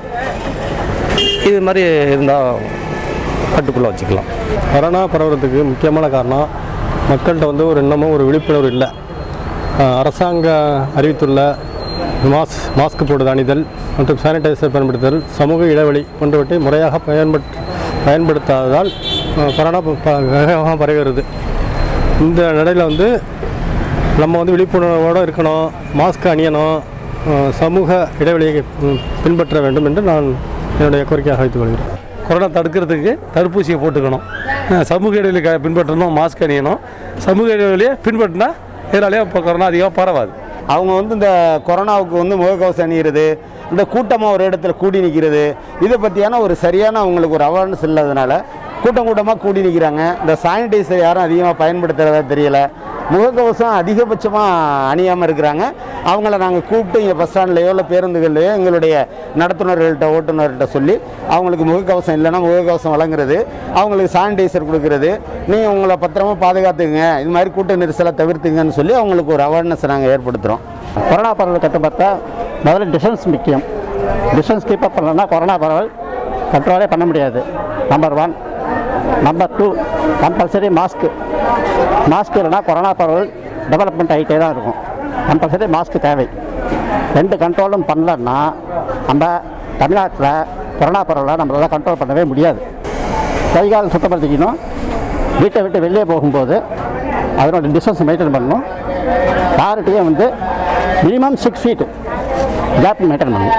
இது மாதிரி இருந்தால் கட்டுக்குள்ளே வச்சுக்கலாம் கொரோனா பரவுறதுக்கு முக்கியமான காரணம் மக்கள்கிட்ட வந்து ஒரு இன்னமும் ஒரு விழிப்புணர்வு இல்லை அஹ் அரசாங்க அறிவித்துள்ள மாஸ் மாஸ்க் போடுவது அணிதல் மற்றும் சானிடைசர் பயன்படுத்துதல் சமூக இடைவெளி போன்றவற்றை முறையாக பயன்பட் பயன்படுத்தாததால் அஹ் கொரோனா ப- ப- வேகமாக பரவுகிறது இந்த நிலையில் வந்து நம்ம வந்து விழிப்புணர்வோடு இருக்கணும் மாஸ்க் அணியணும் அஹ் சமூக இடைவெளியை ம், பின்பற்ற வேண்டும் என்று நான் என்னுடைய கோரிக்கையாக வைத்துக் கொள்கிறேன் கொரோனா தடுக்கிறதுக்கு தடுப்பூசியை போட்டுக்கணும் அஹ் சமூக இடைவெளி க- பின்பற்றணும் மாஸ்க் அணியணும் சமூக இடைவெளியை பின்பற்றினா இதனாலேயே இப்போ கொரோனா அதிகமாக பரவாது அவங்க வந்து இந்த கொரோனாவுக்கு வந்து முகக்கவசம் அணிகிறது இந்த கூட்டமாக ஒரு இடத்துல கூடி நிற்கிறது இதை பற்றியான ஒரு சரியான அவங்களுக்கு ஒரு அவேர்னஸ் இல்லாதனால கூட்டம் கூட்டமாக கூடி நிற்கிறாங்க இந்த சானிடைசர் யாரும் அதிகமாக பயன்படுத்துகிறதா தெரியல முகக்கவசம் அதிகபட்சமாக அணியாமல் இருக்கிறாங்க அவங்கள நாங்கள் கூப்பிட்டு இங்கே பஸ் ஸ்டாண்ட்லேயோ இல்லை பேருந்துகள்லையோ எங்களுடைய நடத்துனர்கள்ட்ட ஓட்டுநர்கிட்ட சொல்லி அவங்களுக்கு முகக்கவசம் இல்லைன்னா முகக்கவசம் வழங்குறது அவங்களுக்கு சானிடைசர் கொடுக்கறது நீங்கள் உங்களை பத்திரமா பாதுகாத்துங்க இது மாதிரி கூட்ட நெரிசலை தவிர்த்துங்கன்னு சொல்லி அவங்களுக்கு ஒரு அவேர்னஸ் நாங்கள் ஏற்படுத்துகிறோம் கொரோனா பரவல் கட்டுப்படுத்த முதல்ல டிஸ்டன்ஸ் முக்கியம் டிஸ்டன்ஸ் கீப் அப் பண்ணலன்னா கொரோனா பரவல் கண்ட்ரோலே பண்ண முடியாது number one number two compulsory mask mask இல்லைனா கொரோனா பரவல் டெவலப்மெண்ட் ஆகிட்டே தான் இருக்கும் கம்பல்சரி மாஸ்க் தேவை ரெண்டு கண்ட்ரோலும் பண்ணலன்னா நம்ம தமிழ்நாட்டில் கொரோனா பரவலை நம்மளால் கண்ட்ரோல் பண்ணவே முடியாது கை கால் சுத்தப்படுத்திக்கணும் வீட்டை விட்டு வெளியே போகும்போது அதனோட டிஸ்டன்ஸ் மெயின்டைன் பண்ணணும் யார்கிட்டையும் வந்து minimum six feet gap maintain பண்ணணும்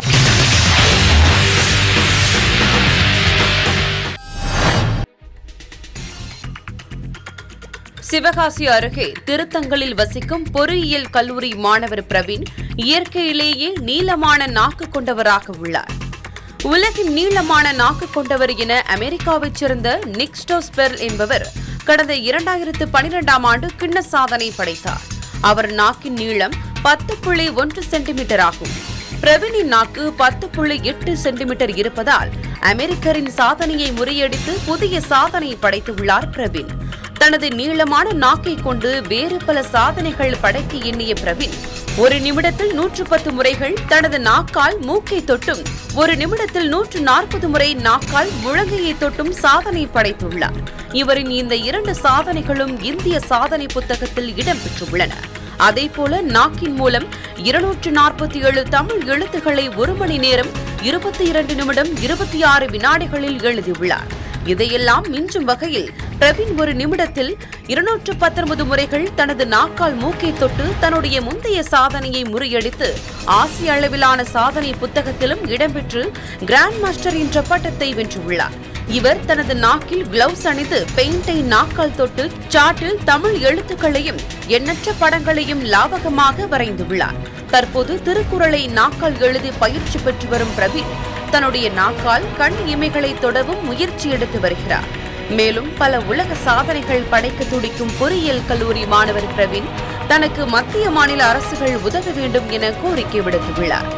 சிவகாசி அருகே திருத்தங்களில் வசிக்கும் பொறியியல் கல்லூரி மாணவர் பிரவீன் இயற்கையிலேயே நீளமான நாக்கு கொண்டவராக உள்ளார் உலகின் நீளமான நாக்கு கொண்டவர் என அமெரிக்காவைச் சேர்ந்த நிக் ஸ்டோஸ்பெர்ல் என்பவர் கடந்த இரண்டாயிரத்து பனிரெண்டாம் ஆண்டு கிண்ண சாதனை படைத்தார் அவர் நாக்கின் நீளம் பத்து புள்ளி ஒன்று சென்டிமீட்டர் ஆகும் பிரவீனின் நாக்கு பத்து புள்ளி எட்டு சென்டிமீட்டர் இருப்பதால் அமெரிக்கரின் சாதனையை முறியடித்து புதிய சாதனை படைத்துள்ளார் பிரவீன் தனது நீளமான நாக்கை கொண்டு வேறு பல சாதனைகள் படைக்க எண்ணிய பிரவீன் ஒரு நிமிடத்தில் நூற்று பத்து முறைகள் தனது நாக்கால் மூக்கை தொட்டும் ஒரு நிமிடத்தில் நூற்று நாற்பது முறை நாக்கால் முழங்கையை தொட்டும் சாதனை படைத்துள்ளார் இவரின் இந்த இரண்டு சாதனைகளும் இந்திய சாதனை புத்தகத்தில் இடம்பெற்றுள்ளன அதேபோல நாக்கின் மூலம் இருநூற்று நாற்பத்தி ஏழு தமிழ் எழுத்துக்களை ஒரு மணி நேரம் இருபத்தி இரண்டு நிமிடம் இருபத்தி ஆறு வினாடிகளில் எழுதியுள்ளார் இதையெல்லாம் மிஞ்சும் வகையில் பிரவீன் ஒரு நிமிடத்தில் இருநூற்று பத்தொன்பது முறைகள் தனது நாக்கால் மூக்கை தொட்டு தன்னுடைய முந்தைய சாதனையை முறியடித்து ஆசிய அளவிலான சாதனை புத்தகத்திலும் இடம்பெற்று கிராண்ட் மாஸ்டர் என்ற பட்டத்தை வென்றுள்ளார் இவர் தனது நாக்கில் கிளவுஸ் அணிந்து பெயிண்டை நாக்கால் தொட்டு சாட்டில் தமிழ் எழுத்துக்களையும் எண்ணற்ற படங்களையும் லாபகமாக வரைந்துள்ளார் தற்போது திருக்குறளை நாக்கால் எழுதி பயிற்சி பெற்று வரும் பிரவீன் தன்னுடைய நாக்கால் கண் இமைகளை தொடவும் முயற்சி எடுத்து வருகிறார் மேலும் பல உலக சாதனைகள் படைக்க துடிக்கும் பொறியியல் கல்லூரி மாணவர் பிரவீன் தனக்கு மத்திய மாநில அரசுகள் உதவ வேண்டும் என கோரிக்கை விடுத்துள்ளார்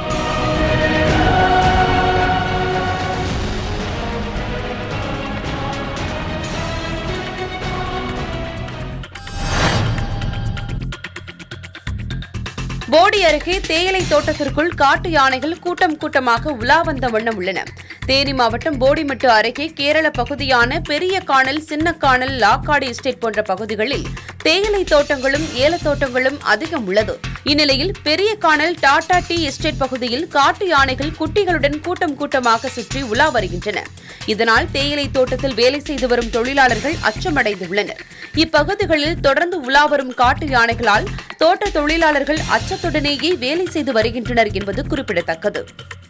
போடி அருகே தேயிலை தோட்டத்திற்குள் காட்டு யானைகள் கூட்டம் கூட்டமாக உலா வந்த வண்ணம் உள்ளன தேனி மாவட்டம் போடிமெட்டு அருகே கேரள பகுதியான பெரிய காணல் சின்ன காணல் லாக்காடு எஸ்டேட் போன்ற பகுதிகளில் தேயிலை தோட்டங்களும் ஏலத்தோட்டங்களும் அதிகம் உள்ளது இந்நிலையில் பெரிய காணல் டாடா டி எஸ்டேட் பகுதியில் காட்டு யானைகள் குட்டிகளுடன் கூட்டம் கூட்டமாக சுற்றி உலா வருகின்றன இதனால் தேயிலை தோட்டத்தில் வேலை செய்து வரும் தொழிலாளர்கள் அச்சமடைந்துள்ளனர் இப்பகுதிகளில் தொடர்ந்து உலா வரும் காட்டு யானைகளால் தோட்ட தொழிலாளர்கள் அச்சத்துடனேயே வேலை செய்து வருகின்றனர் என்பது குறிப்பிடத்தக்கது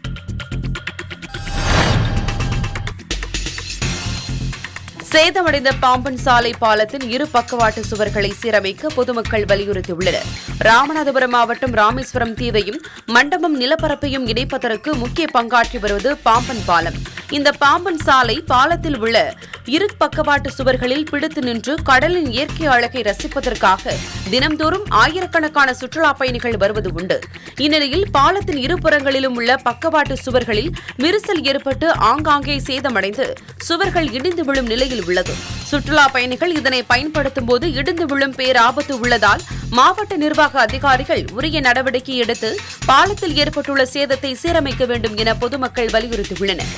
சேதமடைந்த பாம்பன் சாலை பாலத்தின் இரு பக்கவாட்டு சுவர்களை சீரமைக்க பொதுமக்கள் வலியுறுத்தியுள்ளனர் ராமநாதபுரம் மாவட்டம் ராமேஸ்வரம் தீவையும் மண்டபம் நிலப்பரப்பையும் இணைப்பதற்கு முக்கிய பங்காற்றி வருவது பாம்பன் பாலம் இந்த பாம்பன் சாலை பாலத்தில் உள்ள இரு பக்கவாட்டு சுவர்களில் பிடித்து நின்று கடலின் இயற்கை அழகை ரசிப்பதற்காக தினம்தோறும் ஆயிரக்கணக்கான சுற்றுலா பயணிகள் வருவது உண்டு இந்நிலையில் பாலத்தின் இருபுறங்களிலும் உள்ள பக்கவாட்டு சுவர்களில் விரிசல் ஏற்பட்டு ஆங்காங்கே சேதமடைந்து சுவர்கள் இடிந்து விழும் நிலையில் உள்ளது சுற்றுலா பயணிகள் இதனை பயன்படுத்தும் போது இடிந்து விழும் பேராபத்து உள்ளதால் மாவட்ட நிர்வாக அதிகாரிகள் உரிய நடவடிக்கை எடுத்து பாலத்தில் ஏற்பட்டுள்ள சேதத்தை சீரமைக்க வேண்டும் என பொதுமக்கள் வலியுறுத்தியுள்ளனர்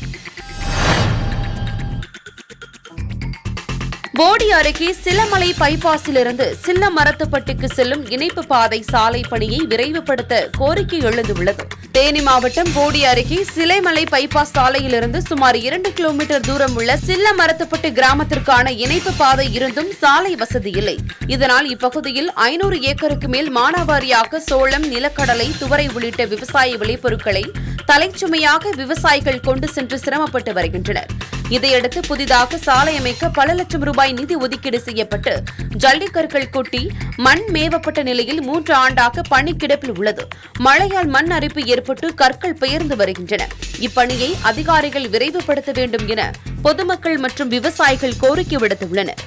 போடி அருகே சிலமலை பைபாஸிலிருந்து சில்ல மரத்துப்பட்டிக்கு செல்லும் இணைப்பு பாதை சாலை பணியை விரைவுபடுத்த கோரிக்கை எழுந்துள்ளது தேனி மாவட்டம் போடி அருகே சிலைமலை பைபாஸ் சாலையிலிருந்து சுமார் இரண்டு கிலோமீட்டர் தூரம் உள்ள சில்ல மரத்துப்பட்டு கிராமத்திற்கான இணைப்பு பாதை இருந்தும் சாலை வசதி இல்லை இதனால் இப்பகுதியில் ஐநூறு ஏக்கருக்கு மேல் மானாவாரியாக சோளம் நிலக்கடலை துவரை உள்ளிட்ட விவசாய விளைபொருட்களை தலைச்சுமையாக விவசாயிகள் கொண்டு சென்று சிரமப்பட்டு வருகின்றனர் இதையடுத்து புதிதாக சாலை அமைக்க பல லட்சம் ரூபாய் நிதி ஒதுக்கீடு செய்யப்பட்டு ஜல்லிக்கற்கள் கொட்டி மண் மேவப்பட்ட நிலையில் மூன்று ஆண்டாக பணி கிடப்பில் உள்ளது மழையால் மண் அரிப்பு ஏற்பட்டு கற்கள் பெயர்ந்து வருகின்றன இப்பணியை அதிகாரிகள் விரைவுபடுத்த வேண்டும் என பொதுமக்கள் மற்றும் விவசாயிகள் கோரிக்கை விடுத்துள்ளனர்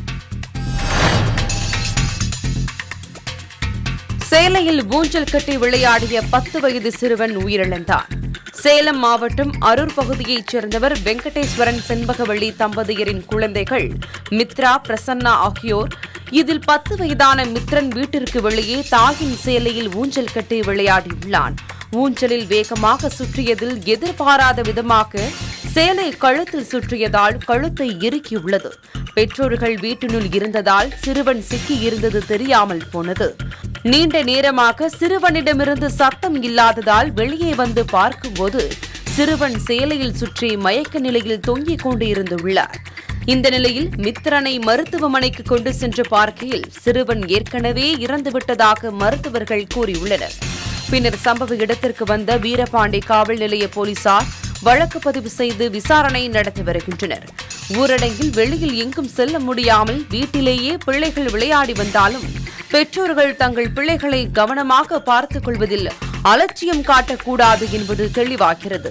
சேலையில் ஊஞ்சல் கட்டி விளையாடிய பத்து வயது சிறுவன் உயிரிழந்தார் சேலம் மாவட்டம் அரூர் பகுதியைச் சேர்ந்தவர் வெங்கடேஸ்வரன் செண்பகவள்ளி தம்பதியரின் குழந்தைகள் மித்ரா பிரசன்னா ஆகியோர் இதில் பத்து வயதான மித்ரன் வீட்டிற்கு வெளியே தாயின் சேலையில் ஊஞ்சல் கட்டி விளையாடியுள்ளான் ஊஞ்சலில் வேகமாக சுற்றியதில் எதிர்பாராத விதமாக சேலை கழுத்தில் சுற்றியதால் கழுத்தை இறுக்கியுள்ளது பெற்றோர்கள் வீட்டினுள் இருந்ததால் சிறுவன் சிக்கி இருந்தது தெரியாமல் போனது நீண்ட நேரமாக சிறுவனிடமிருந்து சத்தம் இல்லாததால் வெளியே வந்து பார்க்கும்போது சிறுவன் சேலையில் சுற்றி மயக்க நிலையில் தொங்கிக் கொண்டு இருந்துள்ளார் இந்த நிலையில் மித்திரனை மருத்துவமனைக்கு கொண்டு சென்று பார்க்கையில் சிறுவன் ஏற்கனவே இறந்துவிட்டதாக மருத்துவர்கள் கூறியுள்ளனர் பின்னர் சம்பவ இடத்திற்கு வந்த வீரபாண்டி காவல் நிலைய போலீசார் வழக்கு பதிவு செய்து விசாரணை நடத்தி வருகின்றனர் ஊரடங்கில் வெளியில் எங்கும் செல்ல முடியாமல் வீட்டிலேயே பிள்ளைகள் விளையாடி வந்தாலும் பெற்றோர்கள் தங்கள் பிள்ளைகளை கவனமாக பார்த்துக் கொள்வதில் அலட்சியம் காட்டக்கூடாது என்பது தெளிவாகிறது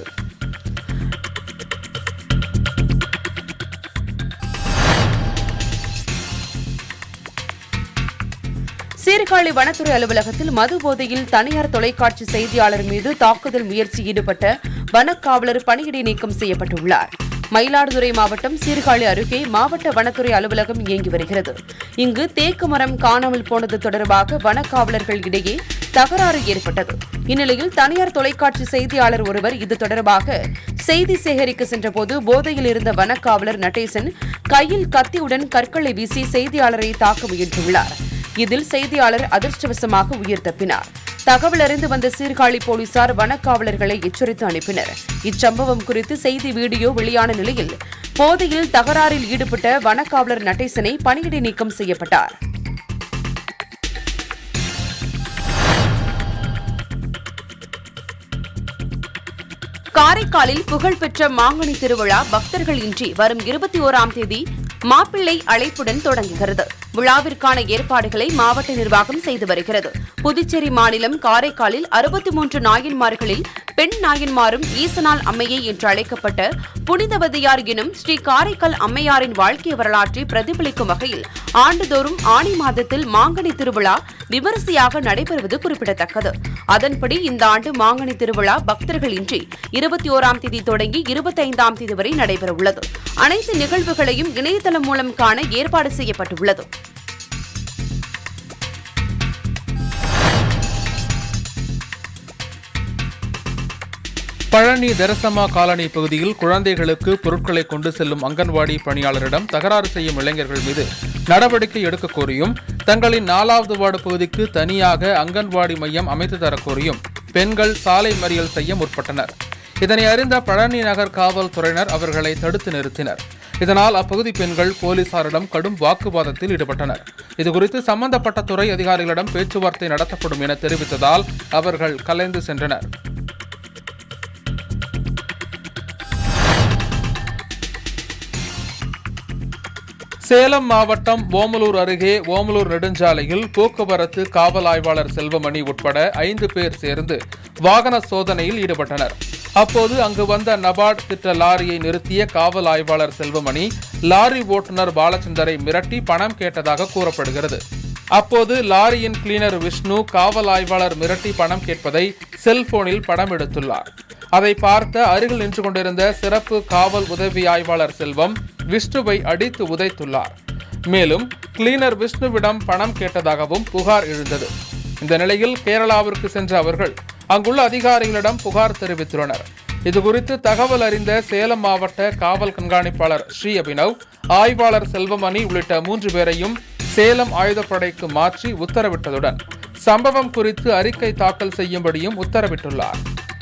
சீர்காழி வனத்துறை அலுவலகத்தில் மது போதையில் தனியார் தொலைக்காட்சி செய்தியாளர் மீது தாக்குதல் முயற்சி ஈடுபட்ட வனக்காவலர் பணியிடை நீக்கம் செய்யப்பட்டுள்ளார் மயிலாடுதுறை மாவட்டம் சீர்காழி அருகே மாவட்ட வனத்துறை அலுவலகம் இயங்கி வருகிறது இங்கு தேக்கு மரம் காணாமல் போனது தொடர்பாக வனக்காவலர்கள் இடையே தகராறு ஏற்பட்டது இந்நிலையில் தனியார் தொலைக்காட்சி செய்தியாளர் ஒருவர் இது தொடர்பாக செய்தி சேகரிக்க சென்றபோது போதையில் இருந்த வனக்காவலர் நடேசன் கையில் கத்தியுடன் கற்களை வீசி செய்தியாளரை தாக்க முயன்றுள்ளார் இதில் செய்தியாளர் அதிர்ஷ்டவசமாக உயிர் தப்பினார் தகவல் அறிந்து வந்த சீர்காழி போலீசார் வனக்காவலர்களை எச்சரித்து அனுப்பினர் இச்சம்பவம் குறித்து செய்தி வீடியோ வெளியான நிலையில் போதையில் தகராறில் ஈடுபட்ட வனக்காவலர் நடேசனை பணியிடை நீக்கம் செய்யப்பட்டார் காரைக்காலில் புகழ்பெற்ற மாங்கனி திருவிழா பக்தர்கள் இன்றி வரும் இருபத்தி ஓராம் தேதி மாப்பிள்ளை அழைப்புடன் தொடங்குகிறது விழாவிற்கான ஏற்பாடுகளை மாவட்ட நிர்வாகம் செய்து வருகிறது புதுச்சேரி மாநிலம் காரைக்காலில் அறுபத்தி மூன்று நாயன்மார்களில் பெண் நாயன்மாரும் ஈசனால் அம்மையை என்று அழைக்கப்பட்ட புனிதவதியார் எனும் ஸ்ரீ காரைக்கால் அம்மையாரின் வாழ்க்கை வரலாற்றை பிரதிபலிக்கும் வகையில் ஆண்டுதோறும் ஆணி மாதத்தில் மாங்கனி திருவிழா விமரிசையாக நடைபெறுவது குறிப்பிடத்தக்கது அதன்படி இந்த ஆண்டு மாங்கனி திருவிழா பக்தர்கள் இன்றி இருபத்தி ஓராம் தேதி தொடங்கி இருபத்தைந்தாம் தேதி வரை நடைபெறவுள்ளது அனைத்து நிகழ்வுகளையும் இணையதளம் மூலம் காண ஏற்பாடு செய்யப்பட்டுள்ளது பழனி தெரசம்மா காலனி பகுதியில் குழந்தைகளுக்கு பொருட்களை கொண்டு செல்லும் அங்கன்வாடி பணியாளரிடம் தகராறு செய்யும் இளைஞர்கள் மீது நடவடிக்கை எடுக்க கோரியும் தங்களின் நாலாவது வார்டு பகுதிக்கு தனியாக அங்கன்வாடி மையம் அமைத்து தரக் கோரியும் பெண்கள் சாலை மறியல் செய்ய முற்பட்டனர் இதனை அறிந்த பழனி நகர் காவல்துறையினர் அவர்களை தடுத்து நிறுத்தினர் இதனால் அப்பகுதி பெண்கள் போலீசாரிடம் கடும் வாக்குவாதத்தில் ஈடுபட்டனர் இதுகுறித்து சம்பந்தப்பட்ட துறை அதிகாரிகளிடம் பேச்சுவார்த்தை நடத்தப்படும் என தெரிவித்ததால் அவர்கள் கலைந்து சென்றனர் சேலம் மாவட்டம் ஓமலூர் அருகே ஓமலூர் நெடுஞ்சாலையில் போக்குவரத்து காவல் ஆய்வாளர் செல்வமணி உட்பட ஐந்து பேர் சேர்ந்து வாகன சோதனையில் ஈடுபட்டனர் அப்போது அங்கு வந்த நபார்ட் திட்ட லாரியை நிறுத்திய காவல் ஆய்வாளர் செல்வமணி லாரி ஓட்டுநர் பாலச்சந்தரை மிரட்டி பணம் கேட்டதாக கூறப்படுகிறது அப்போது லாரியின் கிளீனர் விஷ்ணு காவல் ஆய்வாளர் மிரட்டி பணம் கேட்பதை செல்போனில் படம் எடுத்துள்ளார் அதை பார்த்த அருகில் நின்று கொண்டிருந்த சிறப்பு காவல் உதவி ஆய்வாளர் செல்வம் விஷ்ணுவை அடித்து உதைத்துள்ளார் மேலும் கிளீனர் விஷ்ணுவிடம் பணம் கேட்டதாகவும் புகார் எழுந்தது இந்த நிலையில் கேரளாவிற்கு சென்ற அவர்கள் அங்குள்ள அதிகாரிகளிடம் புகார் தெரிவித்துள்ளனர் இதுகுறித்து தகவல் அறிந்த சேலம் மாவட்ட காவல் கண்காணிப்பாளர் ஸ்ரீ அபினவ் ஆய்வாளர் செல்வமணி உள்ளிட்ட மூன்று பேரையும் சேலம் ஆயுதப்படைக்கு மாற்றி உத்தரவிட்டதுடன் சம்பவம் குறித்து அறிக்கை தாக்கல் செய்யும்படியும் உத்தரவிட்டுள்ளார்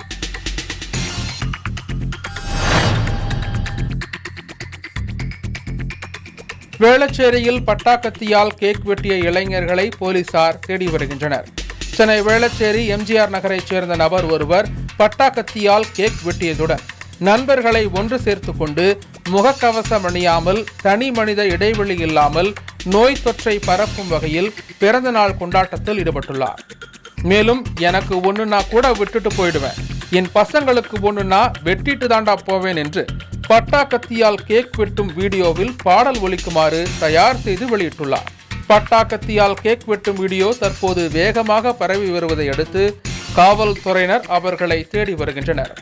வேளச்சேரியில் பட்டாக்கத்தியால் கேக் வெட்டிய இளைஞர்களை போலீசார் தேடி வருகின்றனர் சென்னை வேளச்சேரி எம்ஜிஆர் நகரைச் சேர்ந்த நபர் ஒருவர் பட்டாக்கத்தியால் கேக் வெட்டியதுடன் நண்பர்களை ஒன்று சேர்த்து கொண்டு முகக்கவசம் அணியாமல் தனி மனித இடைவெளி இல்லாமல் நோய் தொற்றை பரப்பும் வகையில் பிறந்த நாள் கொண்டாட்டத்தில் ஈடுபட்டுள்ளார் மேலும் எனக்கு ஒண்ணுனா கூட விட்டுட்டு போயிடுவேன் என் பசங்களுக்கு ஒண்ணுனா வெட்டிட்டு தாண்டா போவேன் என்று பட்டா கத்தியால் கேக் வெட்டும் வீடியோவில் பாடல் ஒலிக்குமாறு தயார் செய்து வெளியிட்டுள்ளார் பட்டா கத்தியால் கேக் வெட்டும் வீடியோ தற்போது வேகமாக பரவி வருவதை அடுத்து காவல்துறையினர் அவர்களை தேடி வருகின்றனர்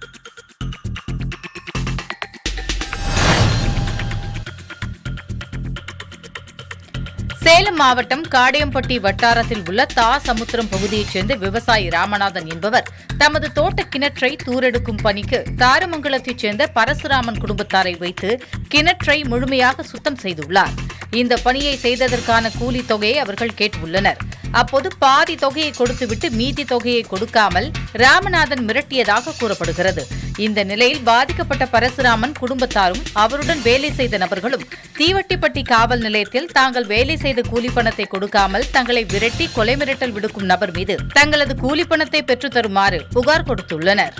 சேலம் மாவட்டம் காடையம்பட்டி வட்டாரத்தில் உள்ள தா சமுத்திரம் பகுதியைச் சேர்ந்த விவசாயி ராமநாதன் என்பவர் தமது தோட்ட கிணற்றை தூரெடுக்கும் பணிக்கு தாரமங்கலத்தைச் சேர்ந்த பரசுராமன் குடும்பத்தாரை வைத்து கிணற்றை முழுமையாக சுத்தம் செய்துள்ளார் இந்த பணியை செய்ததற்கான கூலி தொகையை அவர்கள் கேட்டுள்ளனர் அப்போது பாதி தொகையை கொடுத்துவிட்டு மீதி தொகையை கொடுக்காமல் ராமநாதன் மிரட்டியதாக கூறப்படுகிறது இந்த நிலையில் பாதிக்கப்பட்ட பரசுராமன் குடும்பத்தாரும் அவருடன் வேலை செய்த நபர்களும் தீவட்டிப்பட்டி காவல் நிலையத்தில் தாங்கள் வேலை செய்த கூலி பணத்தை கொடுக்காமல் தங்களை விரட்டி கொலை மிரட்டல் விடுக்கும் நபர் மீது தங்களது கூலி பணத்தை பெற்றுத் தருமாறு புகார் கொடுத்துள்ளனர்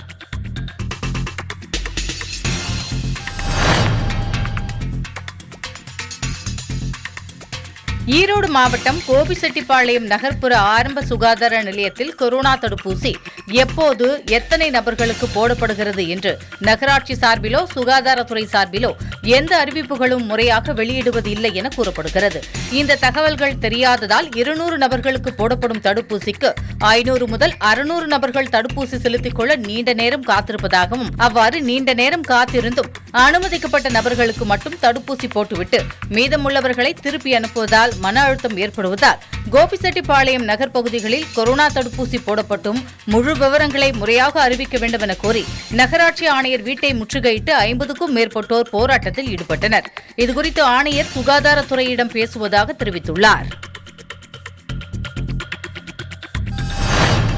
ஈரோடு மாவட்டம் கோபிசெட்டிப்பாளையம் நகர்ப்புற ஆரம்ப சுகாதார நிலையத்தில் கொரோனா தடுப்பூசி எப்போது எத்தனை நபர்களுக்கு போடப்படுகிறது என்று நகராட்சி சார்பிலோ சுகாதாரத்துறை சார்பிலோ எந்த அறிவிப்புகளும் முறையாக வெளியிடுவது இல்லை என கூறப்படுகிறது இந்த தகவல்கள் தெரியாததால் இருநூறு நபர்களுக்கு போடப்படும் தடுப்பூசிக்கு ஐநூறு முதல் அறுநூறு நபர்கள் தடுப்பூசி செலுத்திக் கொள்ள நீண்ட நேரம் காத்திருப்பதாகவும் அவ்வாறு நீண்ட நேரம் காத்திருந்தும் அனுமதிக்கப்பட்ட நபர்களுக்கு மட்டும் தடுப்பூசி போட்டுவிட்டு மீதமுள்ளவர்களை திருப்பி அனுப்புவதால் மன அழுத்தம் ஏற்படுவதால் கோபிசெட்டிப்பாளையம் நகர் பகுதிகளில் கொரோனா தடுப்பூசி போடப்பட்டும் முழு விவரங்களை முறையாக அறிவிக்க வேண்டும் என கோரி நகராட்சி ஆணையர் வீட்டை முற்றுகையிட்டு ஐம்பதுக்கும் மேற்பட்டோர் போராட்டத்தில் ஈடுபட்டனர் இதுகுறித்து ஆணையர் சுகாதாரத்துறையிடம் பேசுவதாக தெரிவித்துள்ளார்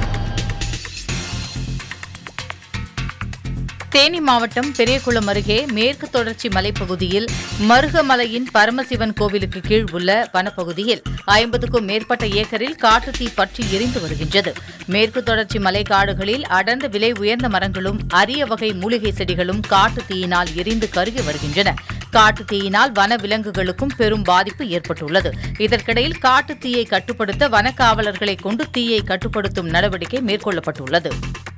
தேனி மாவட்டம் பெரியகுளம் அருகே மேற்கு தொடர்ச்சி மலைப்பகுதியில் மருகமலையின் பரமசிவன் கோவிலுக்கு கீழ் உள்ள வனப்பகுதியில் ஐம்பதுக்கும் மேற்பட்ட ஏக்கரில் காட்டுத்தீ பற்றி எரிந்து வருகின்றது மேற்கு தொடர்ச்சி மலைக்காடுகளில் அடர்ந்த விலை உயர்ந்த மரங்களும் அரிய வகை மூலிகை செடிகளும் காட்டுத் தீயினால் எரிந்து கருகி வருகின்றன காட்டுத் தீயினால் வன விலங்குகளுக்கும் பெரும் பாதிப்பு ஏற்பட்டுள்ளது இதற்கிடையில் காட்டுத் தீயை கட்டுப்படுத்த வனக்காவலர்களை கொண்டு தீயை கட்டுப்படுத்தும் நடவடிக்கை மேற்கொள்ளப்பட்டுள்ளது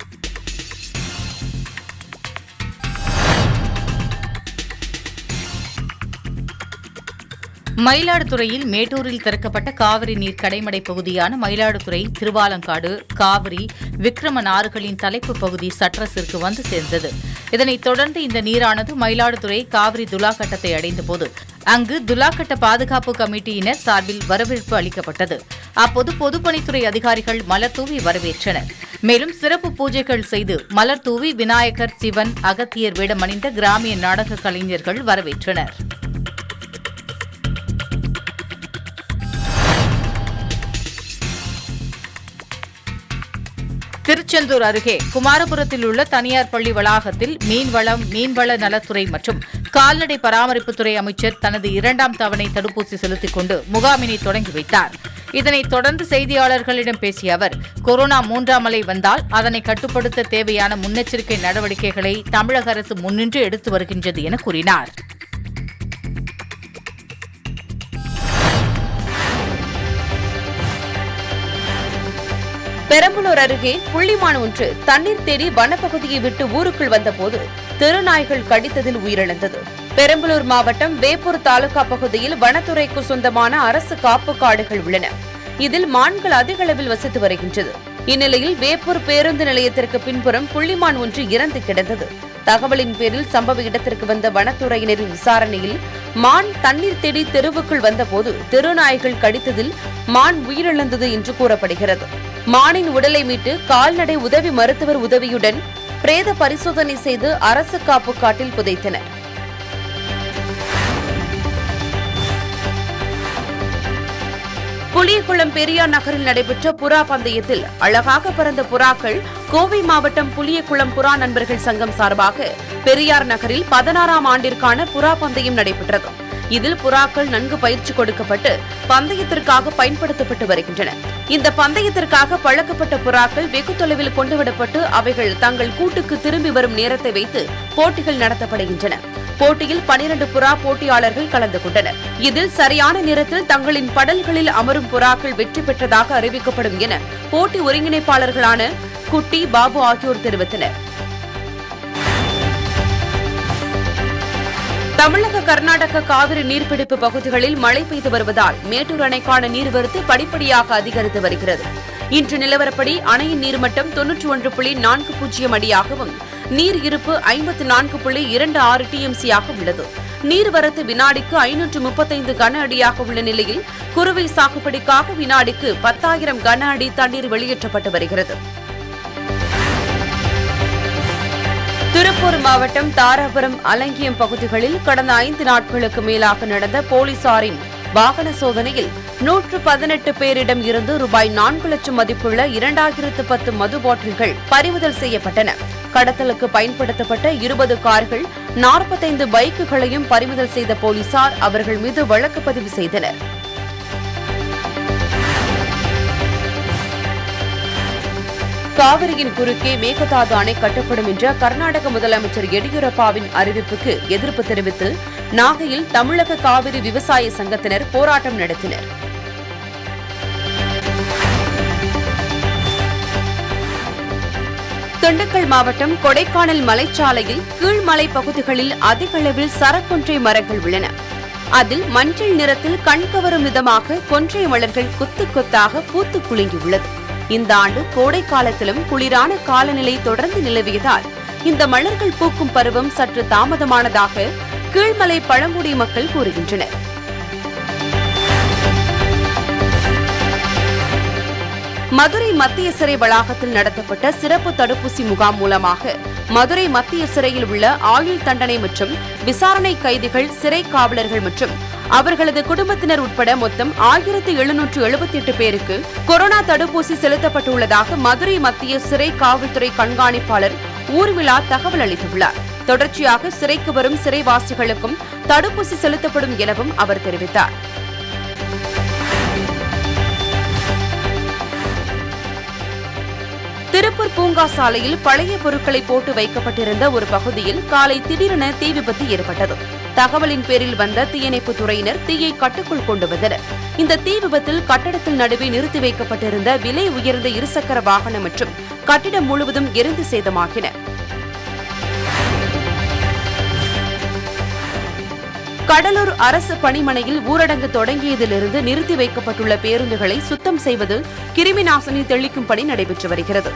மயிலாடுதுறையில் மேட்டூரில் திறக்கப்பட்ட காவிரி நீர் கடைமடை பகுதியான மயிலாடுதுறை திருவாலங்காடு காவிரி விக்ரமன் ஆறுகளின் தலைப்பு பகுதி சட்ரஸிற்கு வந்து சேர்ந்தது இதனைத் தொடர்ந்து இந்த நீரானது மயிலாடுதுறை காவிரி துலாக்கட்டத்தை அடைந்தபோது அங்கு துலாக்கட்ட பாதுகாப்பு கமிட்டியினர் சார்பில் வரவேற்பு அளிக்கப்பட்டது அப்போது பொதுப்பணித்துறை அதிகாரிகள் மலர் தூவி வரவேற்றனர் மேலும் சிறப்பு பூஜைகள் செய்து மலர் தூவி விநாயகர் சிவன் அகத்தியர் வேடமணிந்த கிராமிய நாடக கலைஞர்கள் வரவேற்றனர் திருச்செந்தூர் அருகே குமாரபுரத்தில் உள்ள தனியார் பள்ளி வளாகத்தில் மீன்வளம் மீன்வள நலத்துறை மற்றும் கால்நடை பராமரிப்புத்துறை அமைச்சர் தனது இரண்டாம் தவணை தடுப்பூசி செலுத்திக் கொண்டு முகாமினை தொடங்கி வைத்தார் இதனைத் தொடர்ந்து செய்தியாளர்களிடம் பேசிய அவர் கொரோனா மூன்றாம் அலை வந்தால் அதனை கட்டுப்படுத்த தேவையான முன்னெச்சரிக்கை நடவடிக்கைகளை தமிழக அரசு முன்னின்று எடுத்து வருகின்றது என கூறினார் பெரம்பலூர் அருகே புள்ளிமான் ஒன்று தண்ணீர் தேடி வனப்பகுதியை விட்டு ஊருக்குள் வந்தபோது தெருநாய்கள் கடித்ததில் உயிரிழந்தது பெரம்பலூர் மாவட்டம் வேப்பூர் தாலுகா பகுதியில் வனத்துறைக்கு சொந்தமான அரசு காப்பு காடுகள் உள்ளன இதில் மான்கள் அதிக அளவில் வசித்து வருகின்றது இந்நிலையில் வேப்பூர் பேருந்து நிலையத்திற்கு பின்புறம் புள்ளிமான் ஒன்று இறந்து கிடந்தது தகவலின் பேரில் சம்பவ இடத்திற்கு வந்த வனத்துறையினரின் விசாரணையில் மான் தண்ணீர் தேடி தெருவுக்குள் வந்தபோது தெருநாய்கள் கடித்ததில் மான் உயிரிழந்தது என்று கூறப்படுகிறது மானின் உடலை மீட்டு கால்நடை உதவி மருத்துவர் உதவியுடன் பிரேத பரிசோதனை செய்து அரசு காப்பு காட்டில் புதைத்தனர் புலியகுளம் பெரியார் நகரில் நடைபெற்ற புறா பந்தயத்தில் அழகாக பறந்த புறாக்கள் கோவை மாவட்டம் புலியகுளம் புறா நண்பர்கள் சங்கம் சார்பாக பெரியார் நகரில் பதினாறாம் ஆண்டிற்கான புறா பந்தயம் நடைபெற்றது இதில் புறாக்கள் நன்கு பயிற்சி கொடுக்கப்பட்டு பந்தயத்திற்காக பயன்படுத்தப்பட்டு வருகின்றன இந்த பந்தயத்திற்காக பழக்கப்பட்ட புறாக்கள் வெகு தொலைவில் கொண்டுவிடப்பட்டு அவைகள் தங்கள் கூட்டுக்கு திரும்பி வரும் நேரத்தை வைத்து போட்டிகள் நடத்தப்படுகின்றன போட்டியில் பனிரண்டு புறா போட்டியாளர்கள் கலந்து கொண்டனர் இதில் சரியான நேரத்தில் தங்களின் படல்களில் அமரும் புறாக்கள் வெற்றி பெற்றதாக அறிவிக்கப்படும் என போட்டி ஒருங்கிணைப்பாளர்களான குட்டி பாபு ஆகியோர் தெரிவித்தனர் தமிழக கர்நாடக காவிரி நீர்பிடிப்பு பகுதிகளில் மழை பெய்து வருவதால் மேட்டூர் அணைக்கான நீர்வரத்து படிப்படியாக அதிகரித்து வருகிறது இன்று நிலவரப்படி அணையின் நீர்மட்டம் தொன்னூற்றி ஒன்று புள்ளி நான்கு பூஜ்ஜியம் அடியாகவும் நீர் இருப்பு ஐம்பத்து நான்கு புள்ளி இரண்டு ஆறு டிஎம்சியாக உள்ளது நீர்வரத்து வினாடிக்கு ஐநூற்று முப்பத்தைந்து கன அடியாக உள்ள நிலையில் குறுவை சாகுபடிக்காக வினாடிக்கு பத்தாயிரம் கன அடி தண்ணீர் வெளியேற்றப்பட்டு வருகிறது திருப்பூர் மாவட்டம் தாராபுரம் அலங்கியம் பகுதிகளில் கடந்த ஐந்து நாட்களுக்கு மேலாக நடந்த போலீசாரின் வாகன சோதனையில் நூற்று பதினெட்டு பேரிடம் இருந்து ரூபாய் நான்கு லட்சம் மதிப்புள்ள இரண்டாயிரத்து பத்து மது பாட்டில்கள் பறிமுதல் செய்யப்பட்டன கடத்தலுக்கு பயன்படுத்தப்பட்ட இருபது கார்கள் நாற்பத்தைந்து பைக்குகளையும் பறிமுதல் செய்த போலீசார் அவர்கள் மீது வழக்கு பதிவு செய்தனர் காவிரியின் குறுக்கே மேகதாது அணை கட்டப்படும் என்ற கர்நாடக முதலமைச்சர் எடியூரப்பாவின் அறிவிப்புக்கு எதிர்ப்பு தெரிவித்து நாகையில் தமிழக காவிரி விவசாய சங்கத்தினர் போராட்டம் நடத்தினர் திண்டுக்கல் மாவட்டம் கொடைக்கானல் மலைச்சாலையில் கீழ்மலை பகுதிகளில் அதிக அளவில் சரக்கொன்றை மரங்கள் உள்ளன அதில் மஞ்சள் நிறத்தில் கண்கவரும் விதமாக கொன்றை மலர்கள் கொத்து கொத்தாக பூத்து குலுங்கியுள்ளது இந்த ஆண்டு கோடை காலத்திலும் குளிரான காலநிலை தொடர்ந்து நிலவியதால் இந்த மலர்கள் பூக்கும் பருவம் சற்று தாமதமானதாக கீழ்மலை பழங்குடி மக்கள் கூறுகின்றனர் மதுரை மத்திய சிறை வளாகத்தில் நடத்தப்பட்ட சிறப்பு தடுப்பூசி முகாம் மூலமாக மதுரை மத்திய சிறையில் உள்ள ஆயுள் தண்டனை மற்றும் விசாரணை கைதிகள் சிறை காவலர்கள் மற்றும் அவர்களது குடும்பத்தினர் உட்பட மொத்தம் ஆயிரத்து எழுநூற்று எழுபத்தி எட்டு பேருக்கு கொரோனா தடுப்பூசி செலுத்தப்பட்டுள்ளதாக மதுரை மத்திய சிறை காவல்துறை கண்காணிப்பாளர் ஊர்மிளா தகவல் அளித்துள்ளார் தொடர்ச்சியாக சிறைக்கு வரும் சிறைவாசிகளுக்கும் தடுப்பூசி செலுத்தப்படும் எனவும் அவர் தெரிவித்தார் திருப்பூர் பூங்கா சாலையில் பழைய பொருட்களை போட்டு வைக்கப்பட்டிருந்த ஒரு பகுதியில் காலை திடீரென தீ விபத்து ஏற்பட்டது தகவலின் பேரில் வந்த தீயணைப்பு துறையினர் தீயை கட்டுக்குள் கொண்டு வந்தனர் இந்த தீ விபத்தில் கட்டடத்தில் நடுவே நிறுத்தி வைக்கப்பட்டிருந்த விலை உயர்ந்த இருசக்கர வாகனம் மற்றும் கட்டிடம் முழுவதும் எரிந்து சேதமாகின கடலூர் அரசு பணிமனையில் ஊரடங்கு தொடங்கியதிலிருந்து நிறுத்தி வைக்கப்பட்டுள்ள பேருந்துகளை சுத்தம் செய்வது கிருமி நாசினி தெளிக்கும் பணி நடைபெற்று வருகிறது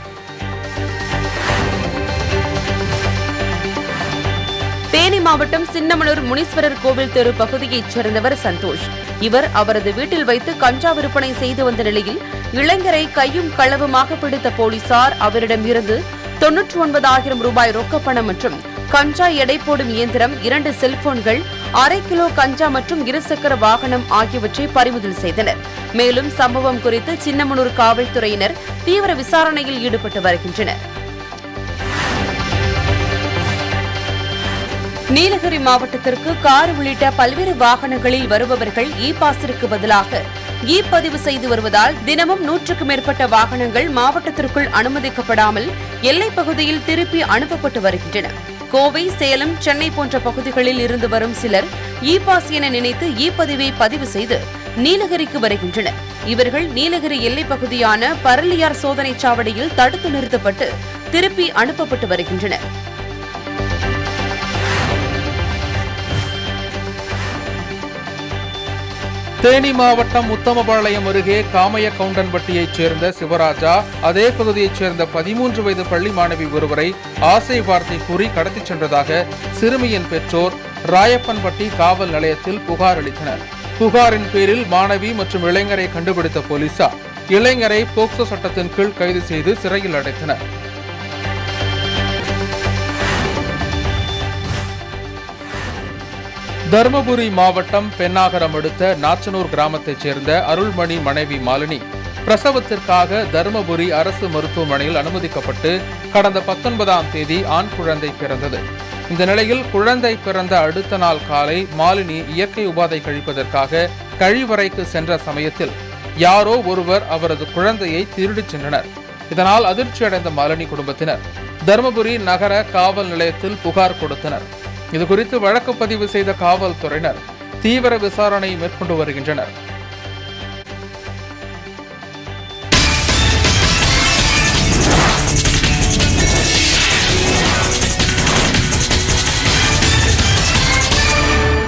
தேனி மாவட்டம் சின்னமனூர் முனீஸ்வரர் கோவில் தெரு பகுதியைச் சேர்ந்தவர் சந்தோஷ் இவர் அவரது வீட்டில் வைத்து கஞ்சா விற்பனை செய்து வந்த நிலையில் இளைஞரை கையும் களவுமாக பிடித்த போலீசார் அவரிடமிருந்து தொன்னூற்றி ஒன்பதாயிரம் ரூபாய் ரொக்கப்பணம் மற்றும் கஞ்சா எடை போடும் இயந்திரம் இரண்டு செல்போன்கள் அரை கிலோ கஞ்சா மற்றும் இருசக்கர வாகனம் ஆகியவற்றை பறிமுதல் செய்தனர் மேலும் சம்பவம் குறித்து சின்னமனூர் காவல்துறையினர் தீவிர விசாரணையில் ஈடுபட்டு வருகின்றனர் நீலகிரி மாவட்டத்திற்கு கார் உள்ளிட்ட பல்வேறு வாகனங்களில் வருபவர்கள் இ பாஸிற்கு பதிலாக இ பதிவு செய்து வருவதால் தினமும் நூற்றுக்கும் மேற்பட்ட வாகனங்கள் மாவட்டத்திற்குள் அனுமதிக்கப்படாமல் எல்லைப் பகுதியில் திருப்பி அனுப்பப்பட்டு வருகின்றன கோவை சேலம் சென்னை போன்ற பகுதிகளில் இருந்து வரும் சிலர் இ பாஸ் என நினைத்து இ பதிவை பதிவு செய்து நீலகிரிக்கு வருகின்றனர் இவர்கள் நீலகிரி எல்லைப் பகுதியான பரலியார் சோதனைச் சாவடியில் தடுத்து நிறுத்தப்பட்டு திருப்பி அனுப்பப்பட்டு வருகின்றனர் தேனி மாவட்டம் உத்தமபாளையம் அருகே காமைய கவுண்டன்பட்டியைச் சேர்ந்த சிவராஜா அதே பகுதியைச் சேர்ந்த பதிமூன்று வயது பள்ளி மாணவி ஒருவரை ஆசை வார்த்தை கூறி கடத்திச் சென்றதாக சிறுமியின் பெற்றோர் ராயப்பன்பட்டி காவல் நிலையத்தில் புகார் அளித்தனர் புகாரின் பேரில் மாணவி மற்றும் இளைஞரை கண்டுபிடித்த போலீசார் இளைஞரை போக்சோ சட்டத்தின் கீழ் கைது செய்து சிறையில் அடைத்தனர் தருமபுரி மாவட்டம் பெண்ணாகரம் அடுத்த நாச்சனூர் கிராமத்தைச் சேர்ந்த அருள்மணி மனைவி மாலினி பிரசவத்திற்காக தருமபுரி அரசு மருத்துவமனையில் அனுமதிக்கப்பட்டு கடந்த பத்தொன்பதாம் தேதி ஆண் குழந்தை பிறந்தது இந்த நிலையில் குழந்தை பிறந்த அடுத்த நாள் காலை மாலினி இயற்கை உபாதை கழிப்பதற்காக கழிவறைக்கு சென்ற சமயத்தில் யாரோ ஒருவர் அவரது குழந்தையை திருடிச் சென்றனர் இதனால் அதிர்ச்சியடைந்த மாலினி குடும்பத்தினர் தருமபுரி நகர காவல் நிலையத்தில் புகார் கொடுத்தனர் இதுகுறித்து வழக்கு பதிவு செய்த காவல்துறையினர் தீவிர விசாரணை மேற்கொண்டு வருகின்றனர்